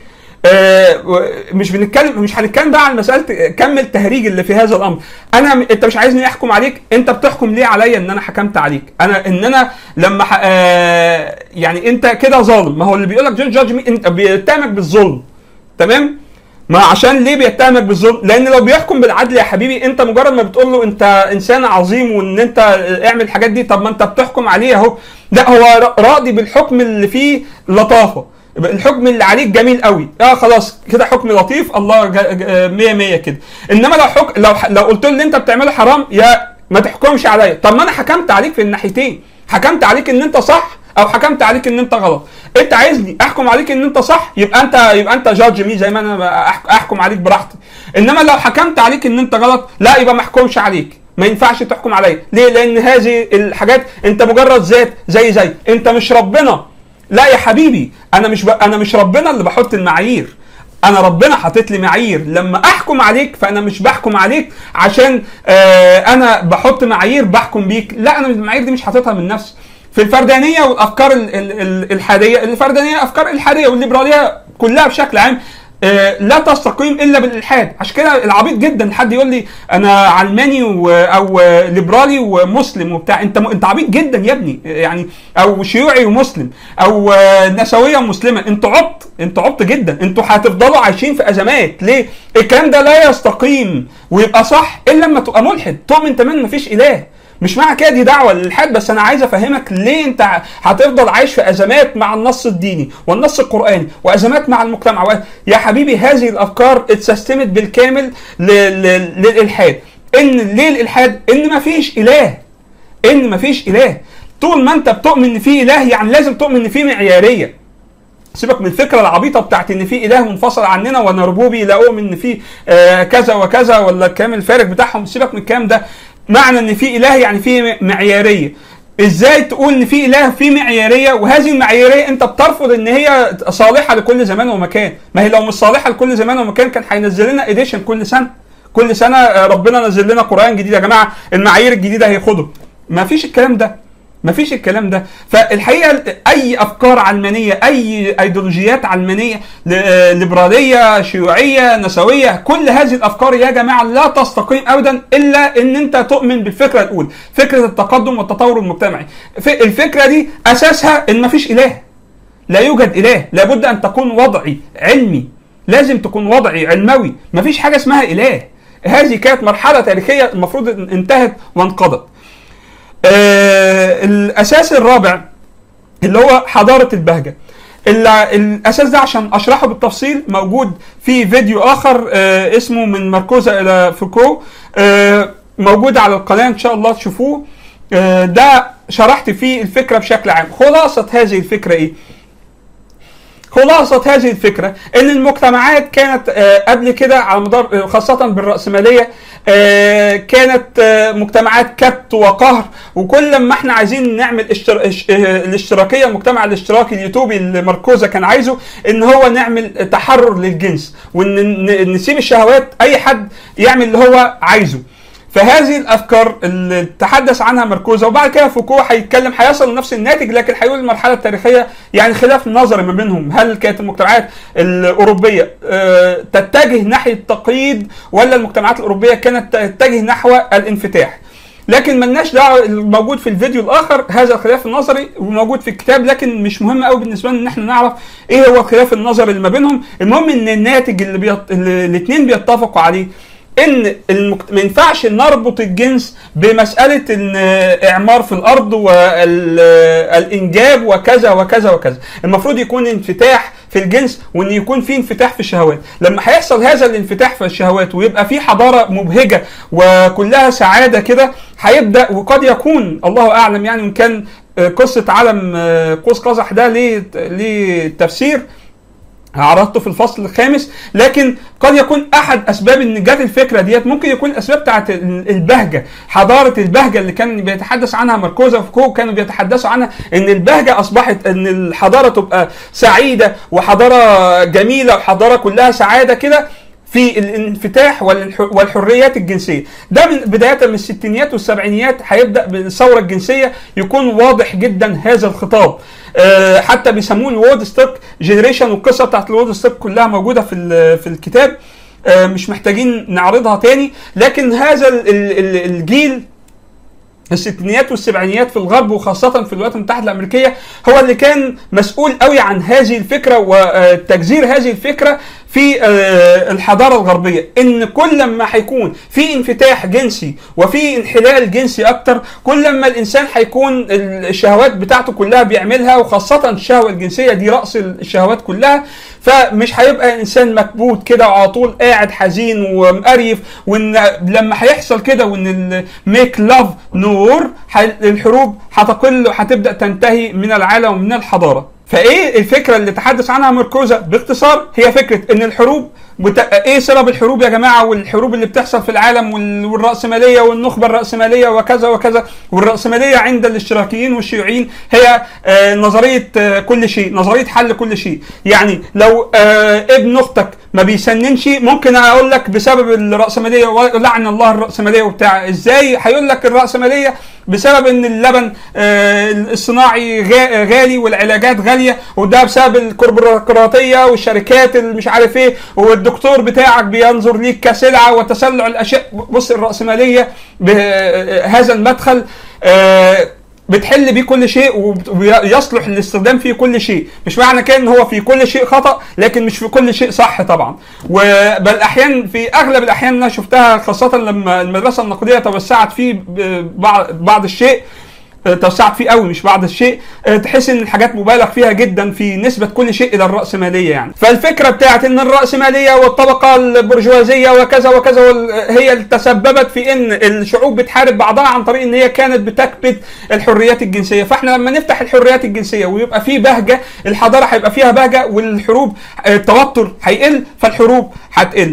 مش بنتكلم مش هنتكلم بقى عن مساله كم التهريج اللي في هذا الامر انا انت مش عايزني احكم عليك انت بتحكم ليه عليا ان انا حكمت عليك انا ان انا لما ح... آه، يعني انت كده ظالم ما هو اللي بيقول لك دون جادج مي انت بيتهمك بالظلم تمام ما عشان ليه بيتهمك بالظلم؟ لان لو بيحكم بالعدل يا حبيبي انت مجرد ما بتقول له انت انسان عظيم وان انت اعمل الحاجات دي طب ما انت بتحكم عليه اهو لا هو راضي بالحكم اللي فيه لطافه يبقى الحكم اللي عليك جميل قوي اه خلاص كده حكم لطيف الله جا- جا- مية مية كده انما لو حك... لو ح... لو قلت له اللي انت بتعمله حرام يا ما تحكمش عليا طب ما انا حكمت عليك في الناحيتين حكمت عليك ان انت صح او حكمت عليك ان انت غلط انت عايزني احكم عليك ان انت صح يبقى انت يبقى انت جادج مي زي ما انا أح- احكم عليك براحتي انما لو حكمت عليك ان انت غلط لا يبقى ما احكمش عليك ما ينفعش تحكم عليا ليه لان هذه الحاجات انت مجرد ذات زي زي انت مش ربنا لا يا حبيبي انا مش ب... انا مش ربنا اللي بحط المعايير انا ربنا حاطط لي معايير لما احكم عليك فانا مش بحكم عليك عشان آه انا بحط معايير بحكم بيك لا انا المعايير دي مش حاططها من نفسي في الفردانيه والافكار ال- ال- ال- الحاديه الفردانيه افكار الحاديه والليبراليه كلها بشكل عام آه، لا تستقيم الا بالالحاد عشان كده العبيط جدا حد يقول لي انا علماني و- او آه، ليبرالي ومسلم وبتاع انت م- انت عبيط جدا يا ابني يعني او شيوعي ومسلم او آه، نسويه ومسلمه انتوا عبط انتوا عبط جدا انتوا هتفضلوا عايشين في ازمات ليه الكلام ده لا يستقيم ويبقى صح الا لما تبقى ملحد تؤمن تماما مفيش اله مش معنى كده دي دعوه للالحاد بس انا عايز افهمك ليه انت هتفضل عايش في ازمات مع النص الديني والنص القراني وازمات مع المجتمع و- يا حبيبي هذه الافكار اتسيستمت بالكامل ل- ل- للالحاد ان ليه الالحاد ان مفيش اله ان مفيش اله طول ما انت بتؤمن ان في اله يعني لازم تؤمن ان في معياريه سيبك من الفكره العبيطه بتاعت ان في اله منفصل عننا وانا ربوبي لا اؤمن ان في آه كذا وكذا ولا الكلام الفارغ بتاعهم سيبك من الكلام ده معنى ان في اله يعني في معياريه ازاي تقول ان في اله في معياريه وهذه المعياريه انت بترفض ان هي صالحه لكل زمان ومكان ما هي لو مش صالحه لكل زمان ومكان كان هينزل لنا اديشن كل سنه كل سنه آه، ربنا نزل لنا قران جديد يا جماعه المعايير الجديده هياخده ما فيش الكلام ده ما فيش الكلام ده فالحقيقه اي افكار علمانيه اي ايديولوجيات علمانيه ل- آه، ليبراليه شيوعيه نسويه كل هذه الافكار يا جماعه لا تستقيم ابدا الا ان انت تؤمن بالفكره الاولى فكره التقدم والتطور المجتمعي ف- الفكره دي اساسها ان ما فيش اله لا يوجد اله لابد ان تكون وضعي علمي لازم تكون وضعي علموي مفيش حاجه اسمها اله هذه كانت مرحله تاريخيه المفروض إن انتهت وانقضت آه الاساس الرابع اللي هو حضاره البهجه ال- الاساس ده عشان اشرحه بالتفصيل موجود في فيديو اخر آه اسمه من مركوزه الى فوكو آه موجود على القناه ان شاء الله تشوفوه آه ده شرحت فيه الفكره بشكل عام خلاصه هذه الفكره ايه خلاصة هذه الفكرة ان المجتمعات كانت آه، قبل كده على مدار آه، خاصة بالرأسمالية آه، كانت آه، مجتمعات كبت وقهر وكل ما احنا عايزين نعمل اشتر... اش- آه، الاشتراكية المجتمع الاشتراكي اليوتوبي اللي ماركوزا كان عايزه ان هو نعمل تحرر للجنس وان ن- نسيب الشهوات اي حد يعمل اللي هو عايزه فهذه الافكار اللي تحدث عنها مركوزه وبعد كده فوكو هيتكلم هيصل لنفس الناتج لكن هيقول المرحله التاريخيه يعني خلاف نظري ما بينهم هل كانت المجتمعات الاوروبيه آه، تتجه ناحيه التقييد ولا المجتمعات الاوروبيه كانت تتجه نحو الانفتاح لكن ملناش دعوه موجود في الفيديو الاخر هذا الخلاف النظري وموجود في الكتاب لكن مش مهم قوي بالنسبه لنا ان احنا نعرف ايه هو الخلاف النظري اللي ما بينهم المهم ان الناتج اللي, بيط... اللي الاثنين بيتفقوا عليه ان المكت... ما ينفعش نربط الجنس بمساله ان اعمار في الارض والانجاب وكذا وكذا وكذا المفروض يكون انفتاح في الجنس وان يكون في انفتاح في الشهوات لما هيحصل هذا الانفتاح في الشهوات ويبقى في حضاره مبهجه وكلها سعاده كده هيبدا وقد يكون الله اعلم يعني ان كان آه، قصه عالم آه، قوس قزح ده ليه ليه تفسير عرضته في الفصل الخامس لكن قد يكون احد اسباب ان جت الفكره ديت ممكن يكون الاسباب بتاعت البهجه حضاره البهجه اللي كان بيتحدث عنها ماركوزا وفوكو كانوا بيتحدثوا عنها ان البهجه اصبحت ان الحضاره تبقى سعيده وحضاره جميله وحضاره كلها سعاده كده في الانفتاح والح- والحريات الجنسيه ده من بدايه من الستينيات والسبعينيات هيبدا بالثوره الجنسيه يكون واضح جدا هذا الخطاب آه، حتى بيسموه الوود ستوك جنريشن والقصه بتاعت الوود ستوك كلها موجوده في ال- في الكتاب آه، مش محتاجين نعرضها تاني لكن هذا ال- ال- ال- الجيل الستينيات والسبعينيات في الغرب وخاصة في الولايات المتحدة الأمريكية هو اللي كان مسؤول قوي عن هذه الفكرة وتجذير هذه الفكرة في آه، الحضارة الغربية إن كل ما هيكون في انفتاح جنسي وفي انحلال جنسي أكتر كل ما الإنسان هيكون الشهوات بتاعته كلها بيعملها وخاصة الشهوة الجنسية دي رأس الشهوات كلها فمش هيبقى إنسان مكبوت كده وعلى طول قاعد حزين ومقريف وإن لما هيحصل كده وإن الميك لاف نور الحروب هتقل وهتبدأ تنتهي من العالم ومن الحضارة فايه الفكره اللي تحدث عنها ماركوزا باختصار هي فكره ان الحروب بت... ايه سبب الحروب يا جماعه والحروب اللي بتحصل في العالم وال... والراسماليه والنخبه الراسماليه وكذا وكذا والراسماليه عند الاشتراكيين والشيوعيين هي آه نظريه آه كل شيء نظريه حل كل شيء يعني لو آه ابن اختك ما بيسننش ممكن اقول لك بسبب الراسماليه ولعن الله الراسماليه وبتاع ازاي هيقول لك الراسماليه بسبب ان اللبن آه، الصناعي غا- غالي والعلاجات غاليه وده بسبب الكوربوراتيه والشركات اللي مش عارف ايه والدكتور بتاعك بينظر ليك كسلعه وتسلع الاشياء بص الراسماليه بهذا المدخل آه، بتحل بيه كل شيء وبت- ويصلح الاستخدام فيه كل شيء مش معنى كده ان هو في كل شيء خطا لكن مش في كل شيء صح طبعا وبل احيانا في اغلب الاحيان اللي انا شفتها خاصه لما المدرسه النقديه توسعت فيه ب- بعض بعض الشيء آه، توسعت فيه قوي مش بعض الشيء آه، تحس ان الحاجات مبالغ فيها جدا في نسبه كل شيء الى الراسماليه يعني فالفكره بتاعت ان الراسماليه والطبقه البرجوازيه وكذا وكذا وال- هي اللي تسببت في ان الشعوب بتحارب بعضها عن طريق ان هي كانت بتكبت الحريات الجنسيه فاحنا لما نفتح الحريات الجنسيه ويبقى في بهجه الحضاره هيبقى فيها بهجه والحروب آه، التوتر هيقل فالحروب هتقل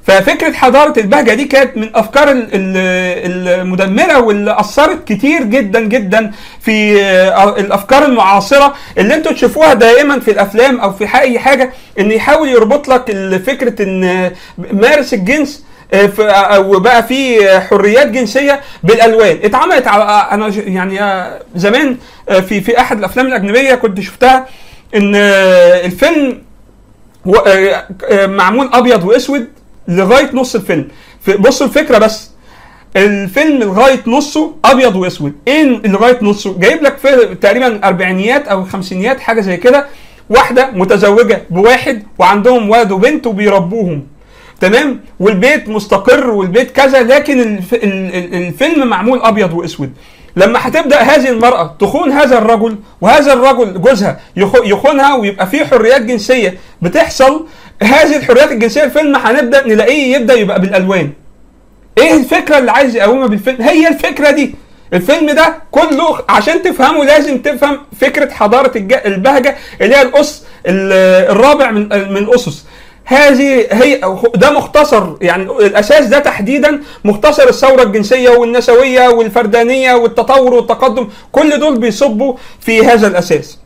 ففكره حضاره البهجه دي كانت من افكار ال- ال- المدمره واللي اثرت كتير جدا جدا في آه، الافكار المعاصره اللي انتوا تشوفوها دائما في الافلام او في اي حاجه ان يحاول يربط لك ال- فكره ان مارس الجنس آه، ف- آه، وبقى في حريات جنسيه بالالوان اتعملت على آه، انا ج- يعني آه، زمان آه، في في احد الافلام الاجنبيه كنت شفتها ان آه، الفيلم و- آه، آه، معمول ابيض واسود لغايه نص الفيلم في- بصوا الفكره بس الفيلم لغايه نصه ابيض واسود ايه لغايه نصه جايب لك في تقريبا اربعينيات او خمسينيات حاجه زي كده واحده متزوجه بواحد وعندهم ولد وبنت وبيربوهم تمام والبيت مستقر والبيت كذا لكن الف... ال- ال- الفيلم معمول ابيض واسود لما هتبدا هذه المراه تخون هذا الرجل وهذا الرجل جوزها يخ- يخونها ويبقى في حريات جنسيه بتحصل هذه الحريات الجنسيه الفيلم هنبدا نلاقيه يبدا يبقى بالالوان ايه الفكره اللي عايز يقومها بالفيلم هي الفكره دي الفيلم ده كله عشان تفهمه لازم تفهم فكره حضاره الج- البهجه اللي هي الاس ال- الرابع من من الاسس هذه هي ده مختصر يعني الاساس ده تحديدا مختصر الثوره الجنسيه والنسويه والفردانيه والتطور والتقدم كل دول بيصبوا في هذا الاساس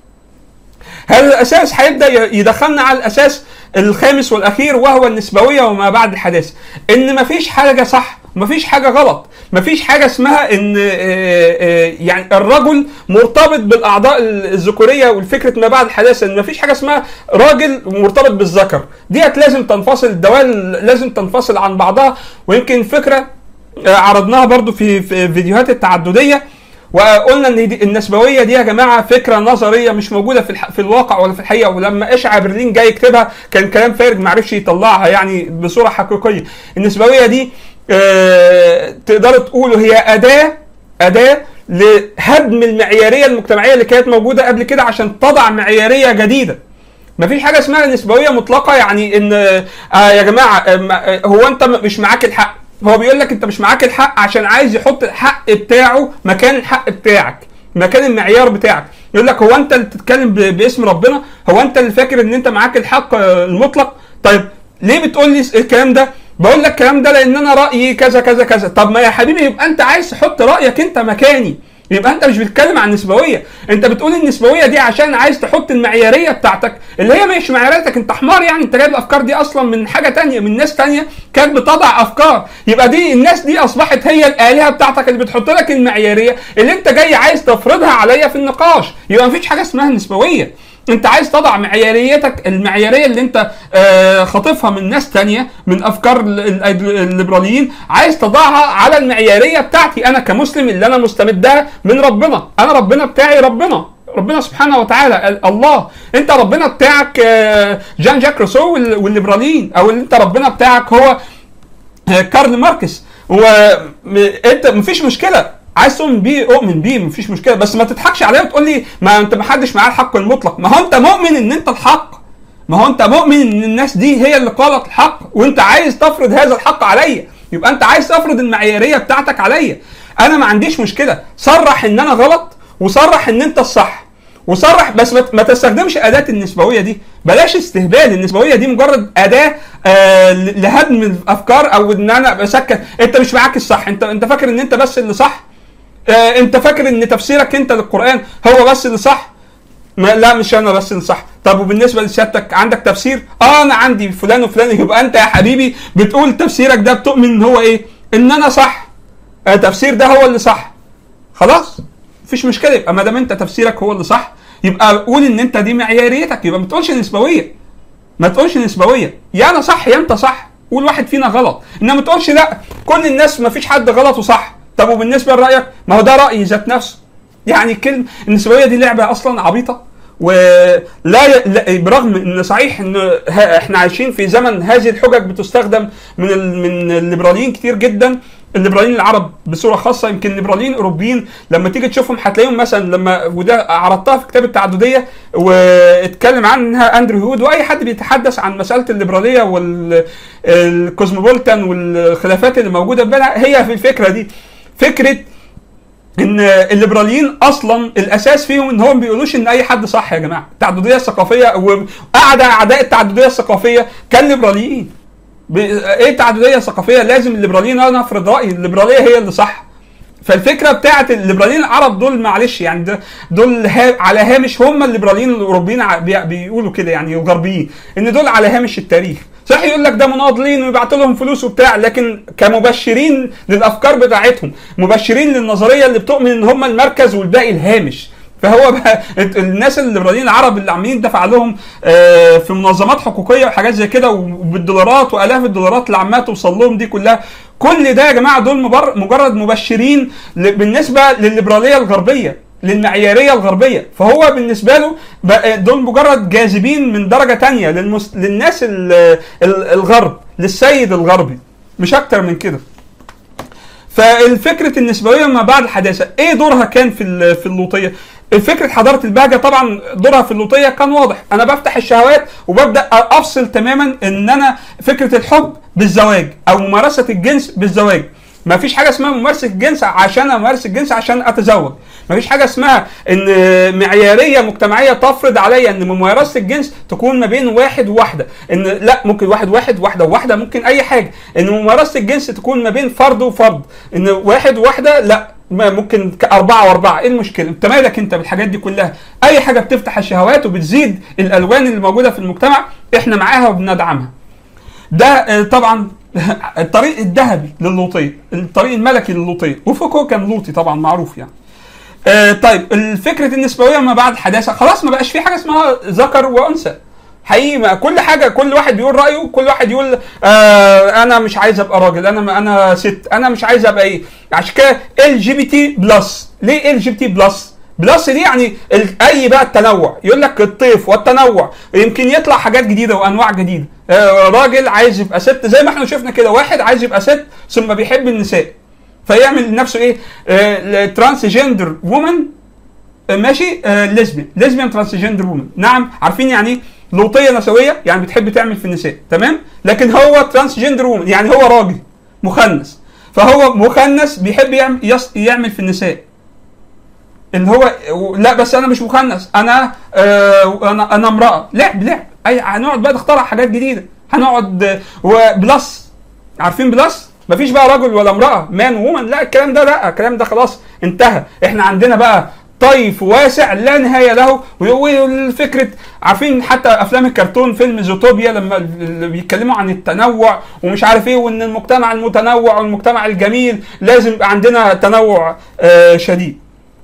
هذا الاساس هيبدا ي- يدخلنا على الاساس الخامس والاخير وهو النسبويه وما بعد الحداثه ان مفيش حاجه صح مفيش حاجه غلط مفيش حاجه اسمها ان آه، آه، يعني الرجل مرتبط بالاعضاء الذكوريه والفكره ما بعد الحداثه ان مفيش حاجه اسمها راجل مرتبط بالذكر ديت لازم تنفصل الدوال لازم تنفصل عن بعضها ويمكن فكره آه، عرضناها برضو في في فيديوهات التعدديه وقلنا ان دي النسبويه دي يا جماعه فكره نظريه مش موجوده في الح... في الواقع ولا في الحقيقه ولما اشعى برلين جاي يكتبها كان كلام فارغ ما عرفش يطلعها يعني بصوره حقيقيه النسبويه دي آه تقدروا تقولوا هي اداه اداه لهدم المعياريه المجتمعيه اللي كانت موجوده قبل كده عشان تضع معياريه جديده مفيش حاجه اسمها نسبويه مطلقه يعني ان آه يا جماعه آه ما- آه، هو انت م- مش معاك الحق هو بيقول لك انت مش معاك الحق عشان عايز يحط الحق بتاعه مكان الحق بتاعك مكان المعيار بتاعك يقول لك هو انت اللي بتتكلم ب- باسم ربنا هو انت اللي فاكر ان انت معاك الحق آه، المطلق طيب ليه بتقول لي الكلام ده بقول لك الكلام ده لان انا رايي كذا كذا كذا طب ما يا حبيبي يبقى انت عايز تحط رايك انت مكاني يبقى انت مش بتتكلم عن النسبويه انت بتقول النسبويه دي عشان عايز تحط المعياريه بتاعتك اللي هي مش معياريتك انت حمار يعني انت جايب الافكار دي اصلا من حاجه تانية من ناس تانية كانت بتضع افكار يبقى دي الناس دي اصبحت هي الالهه بتاعتك اللي بتحط لك المعياريه اللي انت جاي عايز تفرضها عليا في النقاش يبقى مفيش حاجه اسمها نسبويه انت عايز تضع معياريتك المعياريه اللي انت آه، خاطفها من ناس تانية من افكار ال- ال- الليبراليين عايز تضعها على المعياريه بتاعتي انا كمسلم اللي انا مستمدها من ربنا انا ربنا بتاعي ربنا ربنا سبحانه وتعالى ال- الله انت ربنا بتاعك آه، جان جاك روسو وال- والليبراليين او اللي انت ربنا بتاعك هو آه، كارل ماركس وانت مفيش مشكله عايز تؤمن بيه اؤمن بيه مفيش مشكله بس ما تضحكش عليا وتقول لي ما انت ما حدش معاه الحق المطلق ما هو انت مؤمن ان انت الحق ما هو انت مؤمن ان الناس دي هي اللي قالت الحق وانت عايز تفرض هذا الحق عليا يبقى انت عايز تفرض المعياريه بتاعتك عليا انا ما عنديش مشكله صرح ان انا غلط وصرح ان انت الصح وصرح بس ما ما تستخدمش اداه النسبويه دي بلاش استهبال النسبويه دي مجرد اداه آه ل- لهدم الافكار او ان انا بسكت انت مش معاك الصح انت انت فاكر ان انت بس اللي صح آه انت فاكر ان تفسيرك انت للقران هو بس اللي صح ما لا مش انا بس اللي صح طب وبالنسبه لسيادتك عندك تفسير اه انا عندي فلان وفلان يبقى انت يا حبيبي بتقول تفسيرك ده بتؤمن ان هو ايه ان انا صح آه تفسير ده هو اللي صح خلاص مفيش مشكله يبقى ما دام انت تفسيرك هو اللي صح يبقى قول ان انت دي معياريتك يبقى ما تقولش نسبويه ما تقولش نسبويه يا انا صح يا انت صح قول واحد فينا غلط انما ما تقولش لا كل الناس ما فيش حد غلط وصح طب وبالنسبه لرايك ما هو ده رايي ذات نفسه يعني الكلمه النسبويه دي لعبه اصلا عبيطه ولا ي... لا برغم ان صحيح ان ه... احنا عايشين في زمن هذه الحجج بتستخدم من ال... من الليبراليين كتير جدا الليبراليين العرب بصوره خاصه يمكن الليبراليين الاوروبيين لما تيجي تشوفهم هتلاقيهم مثلا لما وده عرضتها في كتاب التعدديه واتكلم عنها اندرو هود واي حد بيتحدث عن مساله الليبراليه والكوزموبوليتان والخلافات اللي موجوده بينها هي في الفكره دي فكره ان الليبراليين اصلا الاساس فيهم ان هم ما بيقولوش ان اي حد صح يا جماعه التعدديه الثقافيه واعدى اعداء التعدديه الثقافيه كان ليبراليين ب... ايه تعدديه ثقافيه لازم الليبراليين انا افرض رايي الليبراليه هي اللي صح فالفكره بتاعت الليبراليين العرب دول معلش يعني ده- دول ها على هامش هم الليبراليين الاوروبيين ع- بي- بيقولوا كده يعني الغربيين ان دول على هامش التاريخ صح يقول لك ده مناضلين ويبعتوا لهم فلوس وبتاع لكن كمبشرين للافكار بتاعتهم مبشرين للنظريه اللي بتؤمن ان هم المركز والباقي الهامش فهو بقى الناس الليبراليين العرب اللي عاملين دفع لهم آه، في منظمات حقوقيه وحاجات زي كده وبالدولارات والاف الدولارات اللي عماله توصل لهم دي كلها كل ده يا جماعه دول مبر- مجرد مبشرين ل- بالنسبه للليبراليه الغربيه للمعياريه الغربيه فهو بالنسبه له بقى دول مجرد جاذبين من درجه تانية للمس... للناس ال... ال- الغرب للسيد الغربي مش اكتر من كده فالفكره النسبويه ما بعد الحداثه ايه دورها كان في ال- في اللوطيه فكره حضاره البهجه طبعا دورها في اللوطيه كان واضح انا بفتح الشهوات وببدا افصل تماما ان انا فكره الحب بالزواج او ممارسه الجنس بالزواج ما فيش حاجه اسمها ممارسه الجنس عشان امارس الجنس عشان اتزوج ما فيش حاجه اسمها ان معياريه مجتمعيه تفرض عليا ان ممارسه الجنس تكون ما بين واحد وواحده ان لا ممكن واحد واحد واحده وواحده ممكن اي حاجه ان ممارسه الجنس تكون ما بين فرد وفرد ان واحد وواحده لا ما ممكن ك- أربعة وأربعة، إيه المشكلة؟ أنت مالك أنت بالحاجات دي كلها؟ أي حاجة بتفتح الشهوات وبتزيد الألوان اللي موجودة في المجتمع إحنا معاها وبندعمها. ده آه، طبعا الطريق الذهبي للوطيه الطريق الملكي للوطيه وفوكو كان لوطي طبعا معروف يعني آه طيب الفكره النسبويه ما بعد الحداثه خلاص ما بقاش في حاجه اسمها ذكر وانثى حقيقي ما كل حاجه كل واحد بيقول رايه كل واحد يقول آه انا مش عايز ابقى راجل انا انا ست انا مش عايز ابقى ايه عشان كده ال جي بي تي بلس ليه ال جي بي تي بلس بلس دي يعني ال- اي بقى التنوع يقول لك الطيف والتنوع يمكن يطلع حاجات جديده وانواع جديده آه راجل عايز يبقى ست زي ما احنا شفنا كده واحد عايز يبقى ست ثم بيحب النساء فيعمل لنفسه ايه آه ترانس جندر وومن ماشي آه ليزبيان ليزبيان ترانسجندر وومن نعم عارفين يعني ايه لوطيه نسويه يعني بتحب تعمل في النساء تمام لكن هو ترانسجندر وومن يعني هو راجل مخنث فهو مخنث بيحب يعمل يص- يعمل في النساء اللي هو لا بس انا مش مخنث انا آه انا انا امراه لعب لعب اي هنقعد بقى نخترع حاجات جديده هنقعد آه، وبلس عارفين بلس مفيش بقى رجل ولا امراه مان وومن لا الكلام ده لا الكلام ده خلاص انتهى احنا عندنا بقى طيف واسع لا نهايه له والفكره عارفين حتى افلام الكرتون فيلم زوتوبيا لما اللي بيتكلموا عن التنوع ومش عارف ايه وان المجتمع المتنوع والمجتمع الجميل لازم يبقى عندنا تنوع آه شديد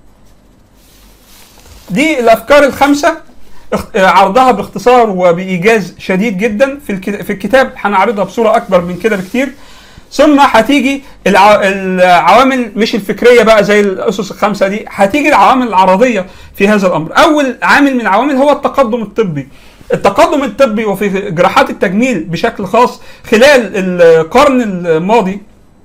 دي الافكار الخمسه اخ- آه، عرضها باختصار وبايجاز شديد جدا في الكت- في الكتاب هنعرضها بصوره اكبر من كده بكتير ثم هتيجي الع- العوامل مش الفكريه بقى زي الاسس الخمسه دي هتيجي العوامل العرضيه في هذا الامر اول عامل من العوامل هو التقدم الطبي التقدم الطبي وفي جراحات التجميل بشكل خاص خلال القرن الماضي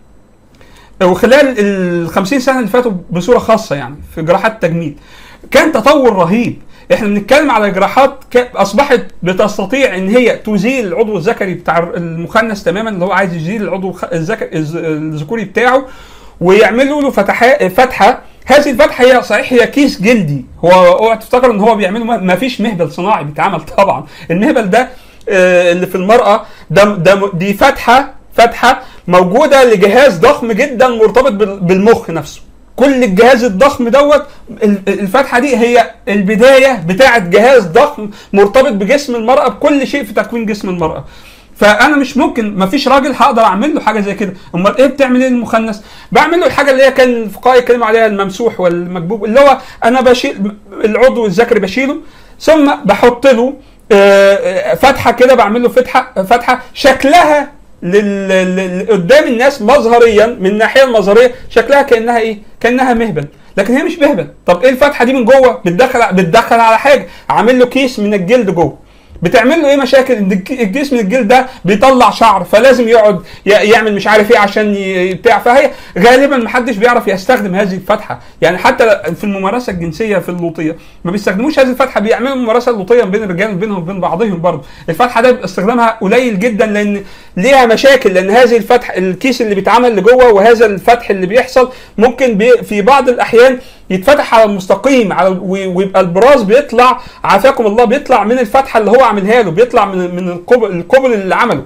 وخلال ال 50 سنه اللي فاتوا بصوره خاصه يعني في جراحات التجميل كان تطور رهيب احنا بنتكلم على جراحات ك- اصبحت بتستطيع ان هي تزيل العضو الذكري بتاع المخنث تماما اللي هو عايز يزيل العضو الخ- الذكري الز- الذكوري بتاعه ويعملوا له فتحة فتحه هذه الفتحه هي صحيح هي كيس جلدي هو اوعى تفتكر ان هو بيعمله ما- ما فيش مهبل صناعي بيتعمل طبعا المهبل ده آه، اللي في المراه ده ده دي فتحه فتحه موجوده لجهاز ضخم جدا مرتبط بال- بالمخ نفسه كل الجهاز الضخم دوت ال- الفتحه دي هي البدايه بتاعه جهاز ضخم مرتبط بجسم المراه بكل شيء في تكوين جسم المراه فانا مش ممكن ما فيش راجل هقدر اعمل له حاجه زي كده امال ايه بتعمل ايه المخنث بعمل له الحاجه اللي هي كان الفقهاء يتكلموا عليها الممسوح والمكبوب اللي هو انا بشيل العضو الذكري بشيله ثم بحط له آه، آه، فتحه كده بعمل له فتحه فتحه شكلها لل... لل... قدام الناس مظهريا من الناحيه المظهريه شكلها كانها ايه؟ كانها مهبل لكن هي مش مهبل طب ايه الفتحه دي من جوه بتدخل بتدخل على حاجه عامل له كيس من الجلد جوه بتعمل له ايه مشاكل ان الج- الجسم الجلد ده بيطلع شعر فلازم يقعد ي- يعمل مش عارف ايه عشان ي- بتاع فهي غالبا محدش بيعرف يستخدم هذه الفتحه يعني حتى في الممارسه الجنسيه في اللوطيه ما بيستخدموش هذه الفتحه بيعملوا ممارسه اللوطيه بين الرجال بينهم وبين بعضهم برضه الفتحه ده بيبقى استخدامها قليل جدا لان ليها مشاكل لان هذه الفتح الكيس اللي بيتعمل لجوه وهذا الفتح اللي بيحصل ممكن بي في بعض الاحيان يتفتح على المستقيم على و- ويبقى البراز بيطلع عافاكم الله بيطلع من الفتحه اللي هو عاملها له بيطلع من من القبل القبل اللي عمله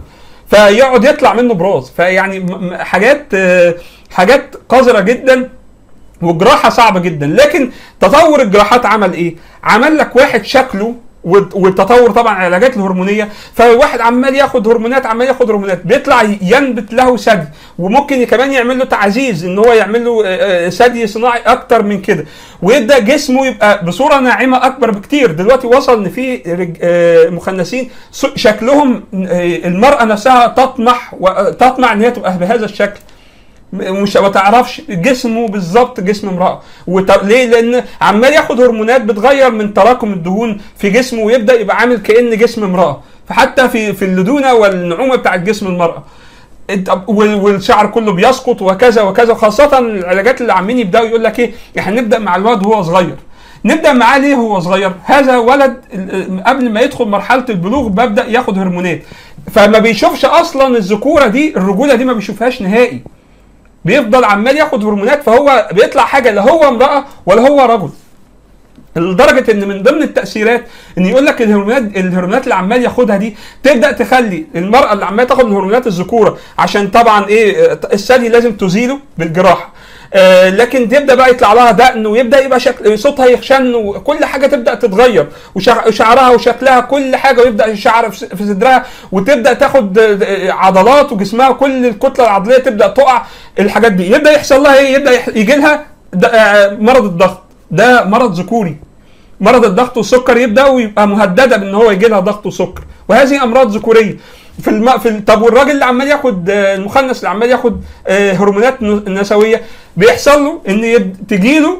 فيقعد يطلع منه براز فيعني م- م- حاجات آه، حاجات قذره جدا وجراحه صعبه جدا لكن تطور الجراحات عمل ايه؟ عمل لك واحد شكله والت- والتطور طبعا العلاجات الهرمونيه فواحد عمال ياخد هرمونات عمال ياخد هرمونات بيطلع ينبت له ثدي وممكن كمان يعمل له تعزيز ان هو يعمل له آه، آه، ثدي صناعي اكتر من كده ويبدا جسمه يبقى بصوره ناعمه اكبر بكتير دلوقتي وصل ان في رج- آه، مخنثين س- شكلهم آه، المراه نفسها تطمح وتطمع ان هي تبقى بهذا الشكل مش ما تعرفش جسمه بالظبط جسم امراه وت... ليه؟ لان عمال ياخد هرمونات بتغير من تراكم الدهون في جسمه ويبدا يبقى عامل كان جسم امراه فحتى في في اللدونه والنعومه بتاعت جسم المراه انت- وال- والشعر كله بيسقط وكذا وكذا وخاصه العلاجات اللي عاملين يبداوا يقول لك ايه احنا نبدا مع الواد وهو صغير نبدا معاه ليه وهو صغير هذا ولد ال- قبل ما يدخل مرحله البلوغ ببدا ياخد هرمونات فما بيشوفش اصلا الذكوره دي الرجوله دي ما بيشوفهاش نهائي بيفضل عمال ياخد هرمونات فهو بيطلع حاجه لا هو امراه ولا هو رجل لدرجه ان من ضمن التاثيرات ان يقول لك الهرمونات الهرمونات اللي عمال ياخدها دي تبدا تخلي المراه اللي عمال تاخد الهرمونات الذكوره عشان طبعا ايه الثدي لازم تزيله بالجراحه آه لكن تبدا بقى يطلع لها دقن ويبدا يبقى شكل صوتها يخشن وكل حاجه تبدا تتغير وشع- وشعرها وشكلها كل حاجه ويبدا الشعر في في صدرها وتبدا تاخد آه، عضلات وجسمها كل الكتله العضليه تبدا تقع الحاجات دي يبدا يحصل لها ايه يبدا يح- يجي لها د- آه، مرض الضغط ده مرض ذكوري مرض الضغط والسكر يبدا ويبقى مهدده بان هو يجي لها ضغط وسكر وهذه امراض ذكوريه في الم... في ال... طب والراجل اللي عمال ياخد آه، المخنث اللي عمال ياخد آه، هرمونات ن- نسويه بيحصل له ان يد... تجيله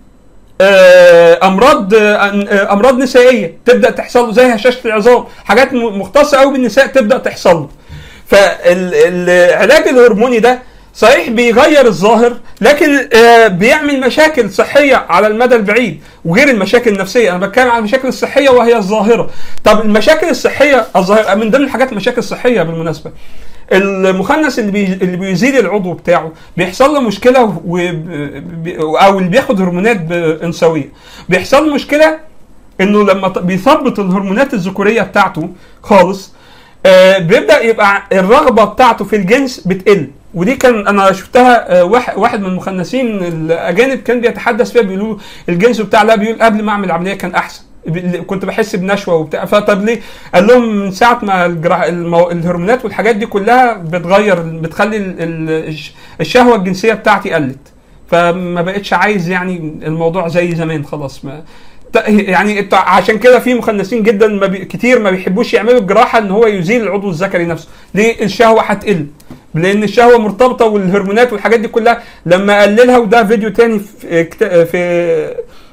آه، امراض آه، أن- آه، امراض نسائيه تبدا تحصل له زي هشاشه العظام حاجات م- مختصه قوي بالنساء تبدا تحصل له فالعلاج الهرموني ده صحيح بيغير الظاهر لكن آه، بيعمل مشاكل صحيه على المدى البعيد وغير المشاكل النفسيه انا بتكلم عن المشاكل الصحيه وهي الظاهره طب المشاكل الصحيه الظاهره من ضمن الحاجات المشاكل الصحيه بالمناسبه المخنث اللي بي... اللي بيزيل العضو بتاعه بيحصل له مشكله و... ب- او اللي بياخد هرمونات ب- انثويه بيحصل له مشكله انه لما ط- بيثبط الهرمونات الذكوريه بتاعته خالص آه بيبدا يبقى الرغبه بتاعته في الجنس بتقل ودي كان انا شفتها آه واحد واحد من المخنثين الاجانب كان بيتحدث فيها بيقولوا الجنس بتاع لا بيقول قبل ما اعمل العمليه كان احسن ب- كنت بحس بنشوه وبتاع فطب ليه؟ قال لهم من ساعه ما الجراح المو... الهرمونات والحاجات دي كلها بتغير بتخلي ال... ال... الش- الشهوه الجنسيه بتاعتي قلت فما بقتش عايز يعني الموضوع زي زمان خلاص ما ت- يعني انت عشان كده في مخنثين جدا ما بي... كتير ما بيحبوش يعملوا الجراحه ان هو يزيل العضو الذكري نفسه ليه الشهوه هتقل لان الشهوه مرتبطه والهرمونات والحاجات دي كلها لما اقللها وده فيديو تاني في, كت- في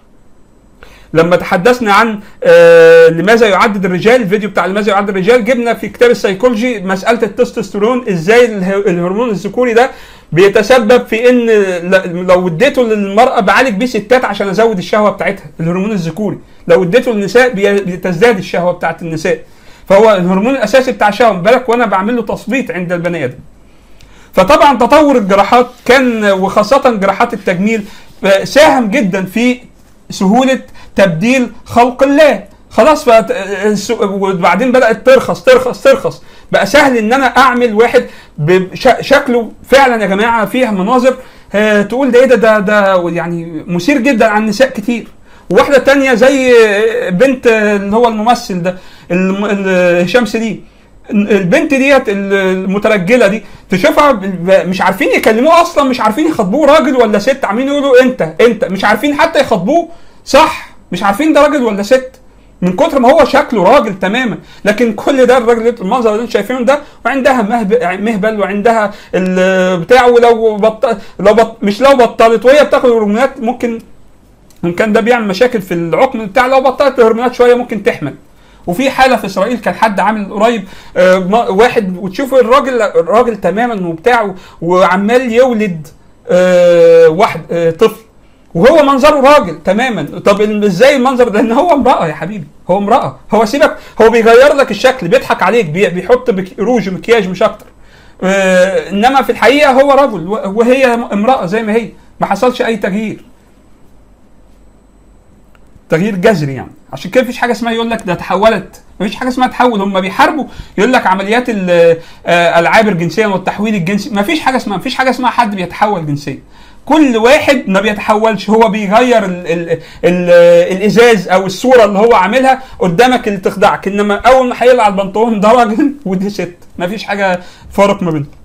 لما تحدثنا عن آه لماذا يعدد الرجال الفيديو بتاع لماذا يعدد الرجال جبنا في كتاب السيكولوجي مساله التستوستيرون ازاي اله- الهرمون الذكوري ده بيتسبب في ان ل- لو اديته للمراه بعالج بيه ستات عشان ازود الشهوه بتاعتها الهرمون الذكوري لو اديته للنساء بي- بتزداد الشهوه بتاعت النساء فهو الهرمون الاساسي بتاع الشهوه بالك وانا بعمل له تثبيط عند البني ادم فطبعا تطور الجراحات كان وخاصة جراحات التجميل آه، ساهم جدا في سهولة تبديل خلق الله خلاص بقت آه، الس- وبعدين بدأت ترخص ترخص ترخص بقى سهل ان انا اعمل واحد بش- شكله فعلا يا جماعة فيها مناظر آه، تقول ده ايه ده ده ده يعني مثير جدا عن نساء كتير وواحدة تانية زي آه، بنت آه، اللي هو الممثل ده الم- ال- هشام سليم البنت ديت المترجله دي تشوفها ب- مش عارفين يكلموه اصلا مش عارفين يخاطبوه راجل ولا ست عاملين يقولوا انت انت مش عارفين حتى يخاطبوه صح مش عارفين ده راجل ولا ست من كتر ما هو شكله راجل تماما لكن كل ده الراجل المنظر اللي انتم شايفينه ده وعندها مهب- مهبل وعندها البتاع ولو بط... لو بط... مش لو بطلت وهي بتاخد هرمونات ممكن ان كان ده بيعمل مشاكل في العقم بتاع لو بطلت الهرمونات شويه ممكن تحمل وفي حاله في اسرائيل كان حد عامل قريب آه، ما- واحد وتشوف الراجل الراجل تماما وبتاع وعمال يولد آه، واحد آه، طفل وهو منظره راجل تماما طب ال- ازاي المنظر ده ان هو امراه يا حبيبي هو امراه هو سيبك هو بيغير لك الشكل بيضحك عليك بي- بيحط بك- روج ومكياج مش اكتر آه، انما في الحقيقه هو رجل و- وهي امراه زي ما هي ما حصلش اي تغيير تغيير جذري يعني عشان كده مفيش حاجه اسمها يقول لك ده تحولت مفيش حاجه اسمها تحول هم بيحاربوا يقول لك عمليات ال- آه، العابر جنسيا والتحويل الجنسي مفيش حاجه اسمها مفيش حاجه اسمها حد بيتحول جنسيا كل واحد ما بيتحولش هو بيغير ال ال ال الازاز او الصوره اللي هو عاملها قدامك اللي تخدعك انما اول ما هيقلع البنطلون ده راجل ودي ست مفيش حاجه فارق ما بينهم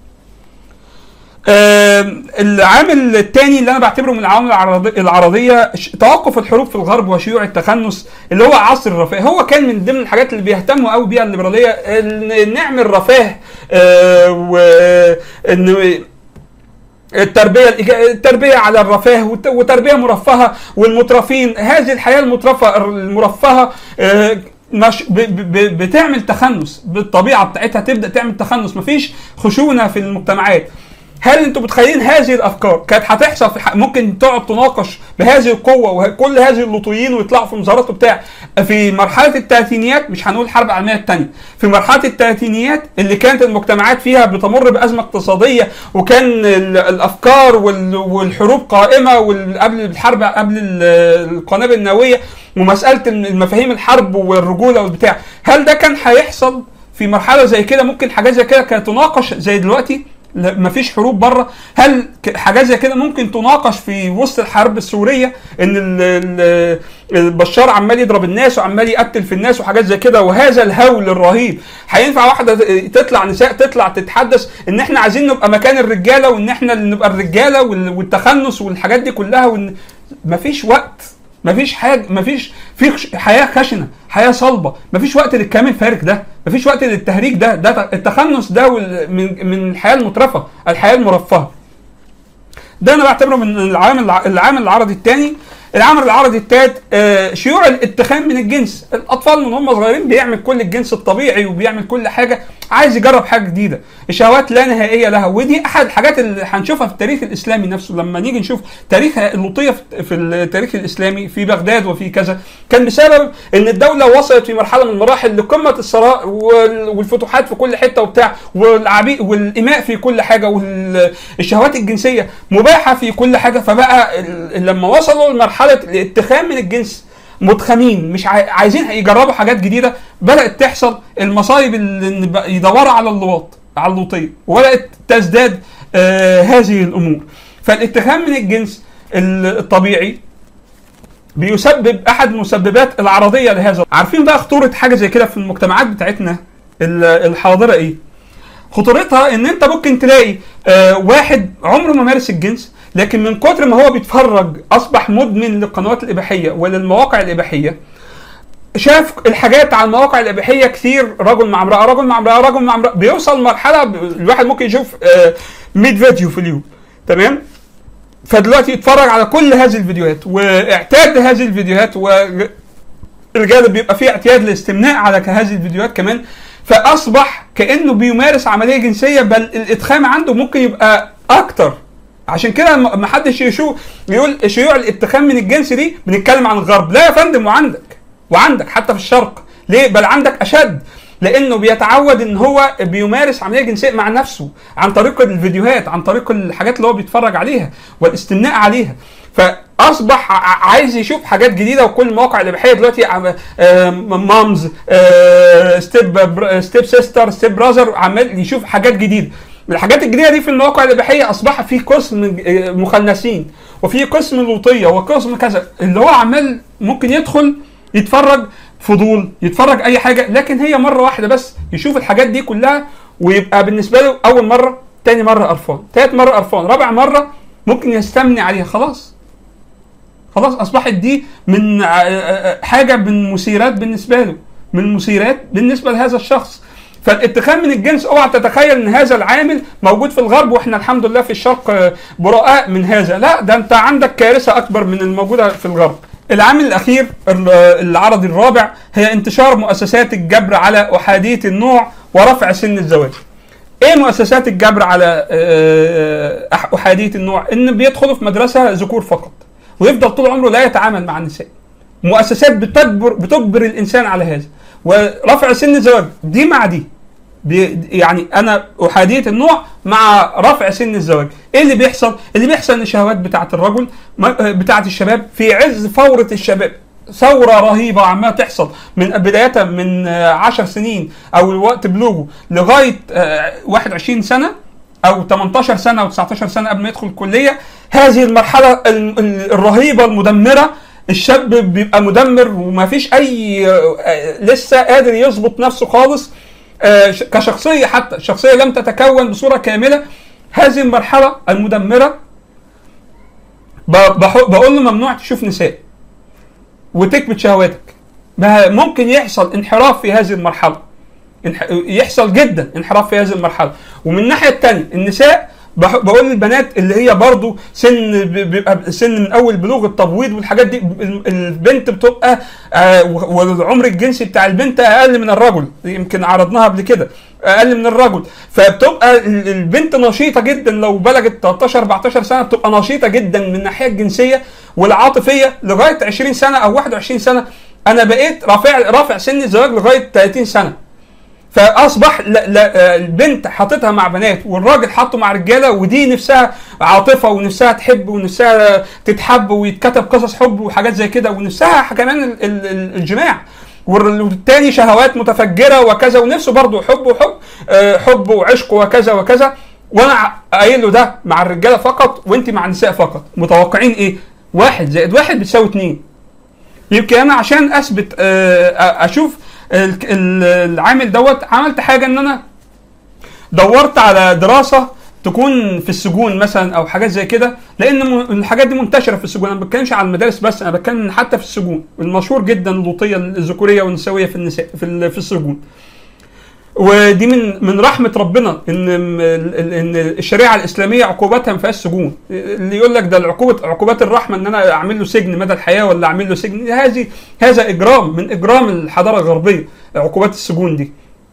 آم، العامل الثاني اللي انا بعتبره من العوامل العرضي- العرضيه ش- توقف الحروب في الغرب وشيوع التخنث اللي هو عصر الرفاه هو كان من ضمن الحاجات اللي بيهتموا قوي بيها الليبراليه ان نعمل رفاه آه، وان التربيه الإيجا- التربيه على الرفاه وت- وتربيه مرفهه والمترفين هذه الحياه المترفه المرفهه آه، مش ب ب ب بتعمل تخنث بالطبيعه بتاعتها تبدا تعمل تخنث مفيش خشونه في المجتمعات هل انتم متخيلين هذه الافكار كانت هتحصل في ح- ممكن تقعد تناقش بهذه القوه وكل هذه اللوطيين ويطلعوا في مظاهرات وبتاع في مرحله الثلاثينيات مش هنقول الحرب العالميه الثانيه في مرحله الثلاثينيات اللي كانت المجتمعات فيها بتمر بازمه اقتصاديه وكان ال- الافكار وال- والحروب قائمه وقبل الحرب قبل ال- القنابل النوويه ومساله المفاهيم الحرب والرجوله والبتاع هل ده كان هيحصل في مرحله زي كده ممكن حاجات زي كده كانت تناقش زي دلوقتي لا- مفيش حروب بره هل ك- حاجات زي كده ممكن تناقش في وسط الحرب السوريه ان ال- ال- البشار عمال يضرب الناس وعمال يقتل في الناس وحاجات زي كده وهذا الهول الرهيب هينفع واحده تطلع نساء تطلع تتحدث ان احنا عايزين نبقى مكان الرجاله وان احنا اللي نبقى الرجاله وال- والتخنث والحاجات دي كلها وان مفيش وقت مفيش حاجه مفيش في خش- حياه خشنه حياه صلبه مفيش وقت للكلام الفارغ ده مفيش وقت للتهريج ده ده ت- التخنث ده وال- من من الحياه المترفه الحياه المرفهه ده انا بعتبره من العامل الع- العامل العرضي الثاني العامل العرضي الثالث آه، شيوع الاتخام من الجنس الاطفال من هم صغيرين بيعمل كل الجنس الطبيعي وبيعمل كل حاجه عايز يجرب حاجه جديده الشهوات لا نهائيه لها ودي احد الحاجات اللي هنشوفها في التاريخ الاسلامي نفسه لما نيجي نشوف تاريخ اللوطيه في- في التاريخ الاسلامي في بغداد وفي كذا كان بسبب ان الدوله وصلت في مرحله من المراحل لقمه الثراء وال- والفتوحات في كل حته وبتاع والعبيد والاماء في كل حاجه والشهوات الجنسيه مباحه في كل حاجه فبقى ال- لما وصلوا لمرحله الاتخام من الجنس متخمين مش عاي- عايزين يجربوا حاجات جديده بدات تحصل المصايب اللي بقى يدوروا على اللواط على اللوطيه وبدات تزداد آه هذه الامور فالاتخام من الجنس ال- الطبيعي بيسبب احد مسببات العرضيه لهذا عارفين بقى خطوره حاجه زي كده في المجتمعات بتاعتنا ال- الحاضره ايه خطورتها ان انت ممكن تلاقي آه واحد عمره ما مارس الجنس لكن من كتر ما هو بيتفرج اصبح مدمن للقنوات الاباحيه وللمواقع الاباحيه شاف الحاجات على المواقع الاباحيه كتير رجل مع امراه رجل مع امراه رجل مع امراه بيوصل مرحله ب- الواحد ممكن يشوف آه 100 فيديو في اليوم تمام فدلوقتي يتفرج على كل هذه الفيديوهات واعتاد هذه الفيديوهات والرجال بيبقى فيه اعتياد للاستمناء على هذه الفيديوهات كمان فاصبح كانه بيمارس عمليه جنسيه بل الادخام عنده ممكن يبقى اكتر عشان كده ما حدش يشوف يقول شيوع الاتخام من الجنس دي بنتكلم عن الغرب لا يا فندم وعندك وعندك حتى في الشرق ليه بل عندك اشد لانه بيتعود ان هو بيمارس عمليه جنسيه مع نفسه عن طريق الفيديوهات عن طريق الحاجات اللي هو بيتفرج عليها والاستمناء عليها فاصبح ع- عايز يشوف حاجات جديده وكل المواقع الاباحيه دلوقتي عم- آه، مامز آه، ستيب بر- ستيب سيستر ستيب براذر عمال يشوف حاجات جديده الحاجات الجديده دي في المواقع الاباحيه اصبح في قسم آه، مخنثين وفي قسم لوطيه وقسم كذا اللي هو عمال ممكن يدخل يتفرج فضول يتفرج اي حاجه لكن هي مره واحده بس يشوف الحاجات دي كلها ويبقى بالنسبه له اول مره تاني مره قرفان تالت مره قرفان رابع مره ممكن يستمني عليها خلاص خلاص اصبحت دي من ع- ع- حاجه من مثيرات بالنسبه له من مثيرات بالنسبه لهذا الشخص فالاتخاذ من الجنس اوعى تتخيل ان هذا العامل موجود في الغرب واحنا الحمد لله في الشرق آه، براء من هذا لا ده انت عندك كارثه اكبر من الموجوده في الغرب العامل الاخير ال- العرضي الرابع هي انتشار مؤسسات الجبر على احاديه النوع ورفع سن الزواج ايه مؤسسات الجبر على آه، أح- احاديه النوع ان بيدخلوا في مدرسه ذكور فقط ويفضل طول عمره لا يتعامل مع النساء مؤسسات بتجبر بتجبر الانسان على هذا ورفع سن الزواج دي مع دي بي- يعني انا احاديه النوع مع رفع سن الزواج ايه اللي بيحصل اللي بيحصل ان الشهوات بتاعه الرجل ما- بتاعه الشباب في عز فوره الشباب ثوره رهيبه عماله تحصل من بدايه من آه، 10 سنين او وقت بلوغه لغايه آه، 21 سنه او 18 سنه او 19 سنه قبل ما يدخل الكليه هذه المرحله ال- ال- الرهيبه المدمره الشاب بيبقى مدمر وما فيش اي آه، آه، لسه قادر يظبط نفسه خالص آه، ش- كشخصيه حتى الشخصيه لم تتكون بصوره كامله هذه المرحله المدمره ب- بح- بقول له ممنوع تشوف نساء وتكبت شهواتك ما ممكن يحصل انحراف في هذه المرحله انح- يحصل جدا انحراف في هذه المرحله ومن الناحيه الثانيه النساء بح- بقول للبنات اللي هي برضو سن ب- بيبقى سن من اول بلوغ التبويض والحاجات دي ال- البنت بتبقى آه، و- والعمر الجنسي بتاع البنت اقل من الرجل يمكن عرضناها قبل كده اقل من الرجل فبتبقى ال- البنت نشيطه جدا لو بلغت 13 14 سنه بتبقى نشيطه جدا من الناحيه الجنسيه والعاطفيه لغايه 20 سنه او 21 سنه انا بقيت رافع رافع سن الزواج لغايه 30 سنه فاصبح لا لا آه، البنت حاططها مع بنات والراجل حاطه مع رجاله ودي نفسها عاطفه ونفسها تحب ونفسها تتحب ويتكتب قصص حب وحاجات زي كده ونفسها كمان ال- ال- ال- الجماع وال- والتاني شهوات متفجره وكذا ونفسه برضه حب وحب آه، حب وعشق وكذا وكذا وانا ع- قايل له ده مع الرجاله فقط وانت مع النساء فقط متوقعين ايه؟ واحد زائد واحد بتساوي اتنين يمكن انا عشان اثبت آه، آه، اشوف ال- ال- العامل دوت عملت حاجه ان انا دورت على دراسه تكون في السجون مثلا او حاجات زي كده لان م- الحاجات دي منتشره في السجون انا ما بتكلمش على المدارس بس انا بتكلم حتى في السجون المشهور جدا اللوطيه الذكوريه والنسويه في النساء في ال- في السجون ودي من من رحمه ربنا ان م- ال- ان الشريعه الاسلاميه عقوباتها ما فيهاش سجون اللي يقول لك ده العقوبه عقوبات الرحمه ان انا اعمل له سجن مدى الحياه ولا اعمل له سجن هذه هذا اجرام من اجرام الحضاره الغربيه عقوبات السجون دي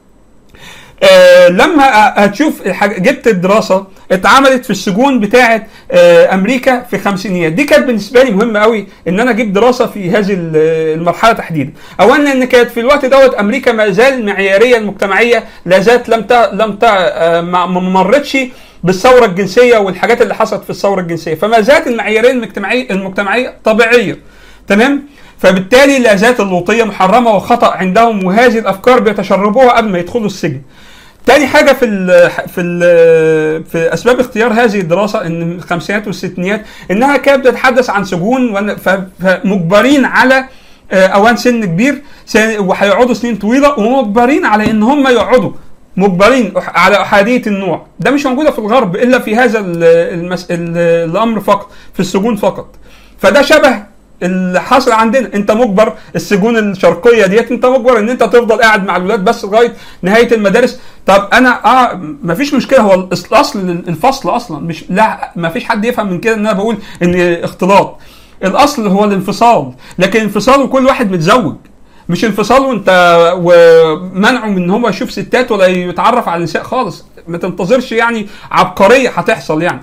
آه لما أ- هتشوف الحاج- جبت الدراسه اتعملت في السجون بتاعه آه امريكا في خمسينيات دي كانت بالنسبه لي مهمه قوي ان انا اجيب دراسه في هذه ال- المرحله تحديدا اولا ان كانت في الوقت دوت امريكا ما زال المعياريه المجتمعيه لا زالت لم ت... لم ت... آه، ما ما مرتش بالثوره الجنسيه والحاجات اللي حصلت في الثوره الجنسيه فما زالت المعياريه المجتمعيه المجتمعيه طبيعيه تمام فبالتالي لا زالت اللوطيه محرمه وخطا عندهم وهذه الافكار بيتشربوها قبل ما يدخلوا السجن تاني حاجه في ال في ال في اسباب اختيار هذه الدراسه ان الخمسينات والستينيات انها كانت بتتحدث عن سجون وأن- ف- فمجبرين على آه، اوان سن كبير سن- وهيقعدوا سنين طويله ومجبرين على ان هم يقعدوا مجبرين أح- على احاديه النوع ده مش موجوده في الغرب الا في هذا ال- المس... ال- الامر فقط في السجون فقط فده شبه اللي حصل عندنا انت مجبر السجون الشرقيه ديت انت مجبر ان انت تفضل قاعد مع الولاد بس لغايه نهايه المدارس طب انا اه مفيش مشكله هو الأصل- الاصل الفصل اصلا مش لا مفيش حد يفهم من كده ان انا بقول ان اختلاط الاصل هو الانفصال لكن انفصال وكل واحد متزوج مش انفصال وانت ومنعه من ان هو يشوف ستات ولا يتعرف على النساء خالص ما تنتظرش يعني عبقريه هتحصل يعني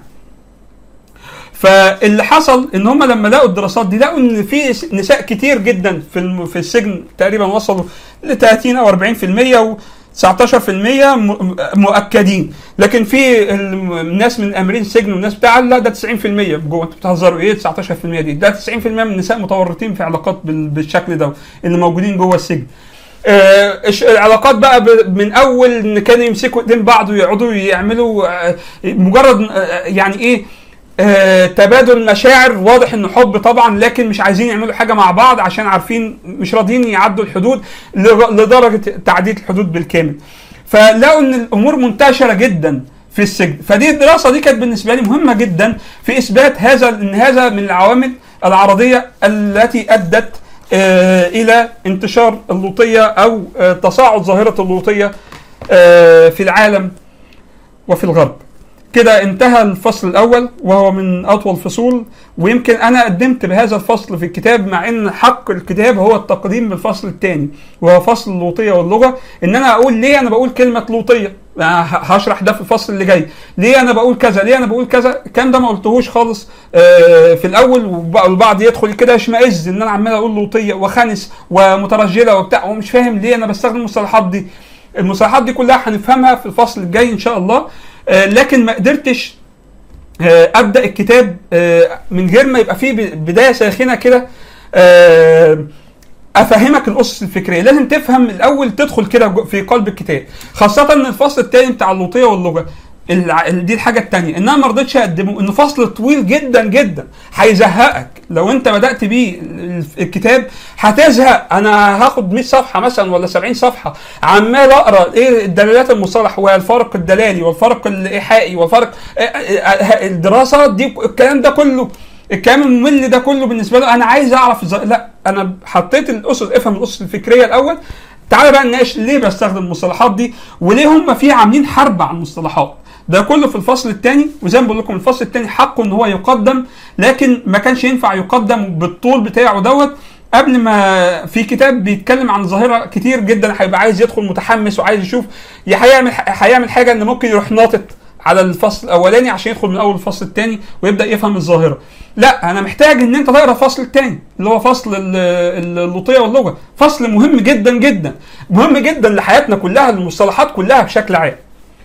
فاللي حصل ان هم لما لقوا الدراسات دي لقوا ان في س- نساء كتير جدا في الم- في السجن تقريبا وصلوا ل 30 او 40% و 19% م- مؤكدين لكن في الم- الناس من امرين السجن والناس بتاع لا ده 90% جوه انتوا بتهزروا ايه 19% دي ده 90% من النساء متورطين في علاقات بال- بالشكل ده اللي موجودين جوه السجن آه، الش- العلاقات بقى ب- من اول ان كانوا يمسكوا ايدين بعض ويقعدوا يعملوا آه، مجرد آه، يعني ايه آه، تبادل مشاعر واضح انه حب طبعا لكن مش عايزين يعملوا حاجه مع بعض عشان عارفين مش راضيين يعدوا الحدود لغ- لدرجه تعديل الحدود بالكامل فلقوا ان الامور منتشره جدا في السجن فدي الدراسه دي كانت بالنسبه لي مهمه جدا في اثبات هذا ان هذا من العوامل العرضيه التي ادت آه، الى انتشار اللوطيه او آه، تصاعد ظاهره اللوطيه آه، في العالم وفي الغرب كده انتهى الفصل الاول وهو من اطول فصول ويمكن انا قدمت بهذا الفصل في الكتاب مع ان حق الكتاب هو التقديم بالفصل الثاني وهو فصل اللوطيه واللغه ان انا اقول ليه انا بقول كلمه لوطيه أنا ه- هشرح ده في الفصل اللي جاي ليه انا بقول كذا ليه انا بقول كذا الكلام ده ما قلتهوش خالص آه، في الاول وب- والبعض يدخل كده يشمئز ان انا عمال اقول لوطيه وخنس ومترجله وبتاع ومش فاهم ليه انا بستخدم المصطلحات دي المصطلحات دي كلها هنفهمها في الفصل الجاي ان شاء الله آه، لكن ما قدرتش آه، ابدا الكتاب آه، من غير ما يبقى فيه ب- بدايه ساخنه كده آه، افهمك الاسس الفكريه لازم تفهم الاول تدخل كده جو- في قلب الكتاب خاصه ان الفصل الثاني بتاع اللوطيه واللغه الع- دي الحاجه الثانيه ان انا ما رضيتش اقدمه انه فصل طويل جدا جدا هيزهقك لو انت بدات بيه ال- الكتاب هتزهق انا هاخد 100 صفحه مثلا ولا 70 صفحه عمال اقرا ايه دلالات المصطلح والفرق الدلالي والفرق الايحائي والفرق آه، آه، آه، الدراسات دي الكلام ده كله الكلام الممل ده كله بالنسبه له انا عايز اعرف ازاي لا انا حطيت الاسس افهم الاسس الفكريه الاول تعالى بقى نناقش ليه بستخدم المصطلحات دي وليه هم في عاملين حرب على المصطلحات ده كله في الفصل الثاني وزي ما بقول لكم الفصل الثاني حقه ان هو يقدم لكن ما كانش ينفع يقدم بالطول بتاعه دوت قبل ما في كتاب بيتكلم عن ظاهره كتير جدا هيبقى عايز يدخل متحمس وعايز يشوف يا هيعمل هيعمل حاجه ان ممكن يروح ناطط على الفصل الاولاني عشان يدخل من اول الفصل الثاني ويبدا يفهم الظاهره لا انا محتاج ان انت تقرا الفصل الثاني اللي هو فصل ال- ال- اللوطيه واللغه فصل مهم جدا جدا مهم جدا لحياتنا كلها للمصطلحات كلها بشكل عام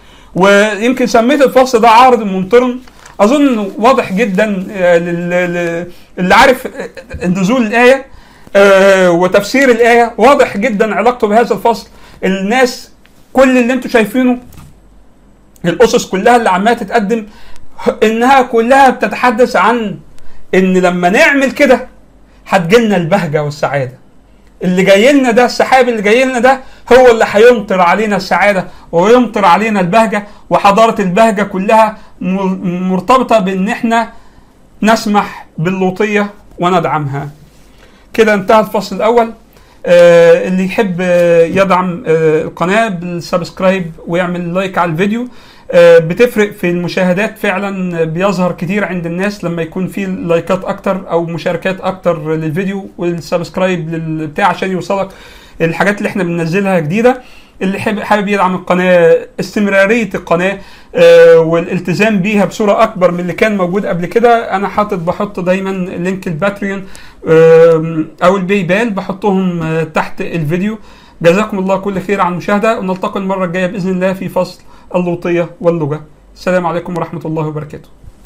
ويمكن سميت الفصل ده عارض ممطر اظن إنه واضح جدا آه، لل- لل- اللي عارف آه، نزول الايه آه، وتفسير الايه واضح جدا علاقته بهذا الفصل الناس كل اللي انتم شايفينه الاسس كلها اللي عماله تتقدم انها كلها بتتحدث عن ان لما نعمل كده هتجيلنا البهجه والسعاده اللي جاي لنا ده السحاب اللي جاي لنا ده هو اللي هيمطر علينا السعاده ويمطر علينا البهجه وحضاره البهجه كلها م- مرتبطه بان احنا نسمح باللوطيه وندعمها كده انتهى الفصل الاول آه اللي يحب آه يدعم آه القناه بالسبسكرايب ويعمل لايك على الفيديو آه بتفرق في المشاهدات فعلا بيظهر كتير عند الناس لما يكون في لايكات اكتر او مشاركات اكتر للفيديو والسبسكرايب للبتاع عشان يوصلك الحاجات اللي احنا بننزلها جديده اللي حابب حابب يدعم القناه استمراريه القناه آه، والالتزام بيها بصوره اكبر من اللي كان موجود قبل كده انا حاطط بحط دايما لينك الباتريون آم، او الباي بال بحطهم آه، تحت الفيديو جزاكم الله كل خير على المشاهده ونلتقي المره الجايه باذن الله في فصل اللوطيه واللغه السلام عليكم ورحمه الله وبركاته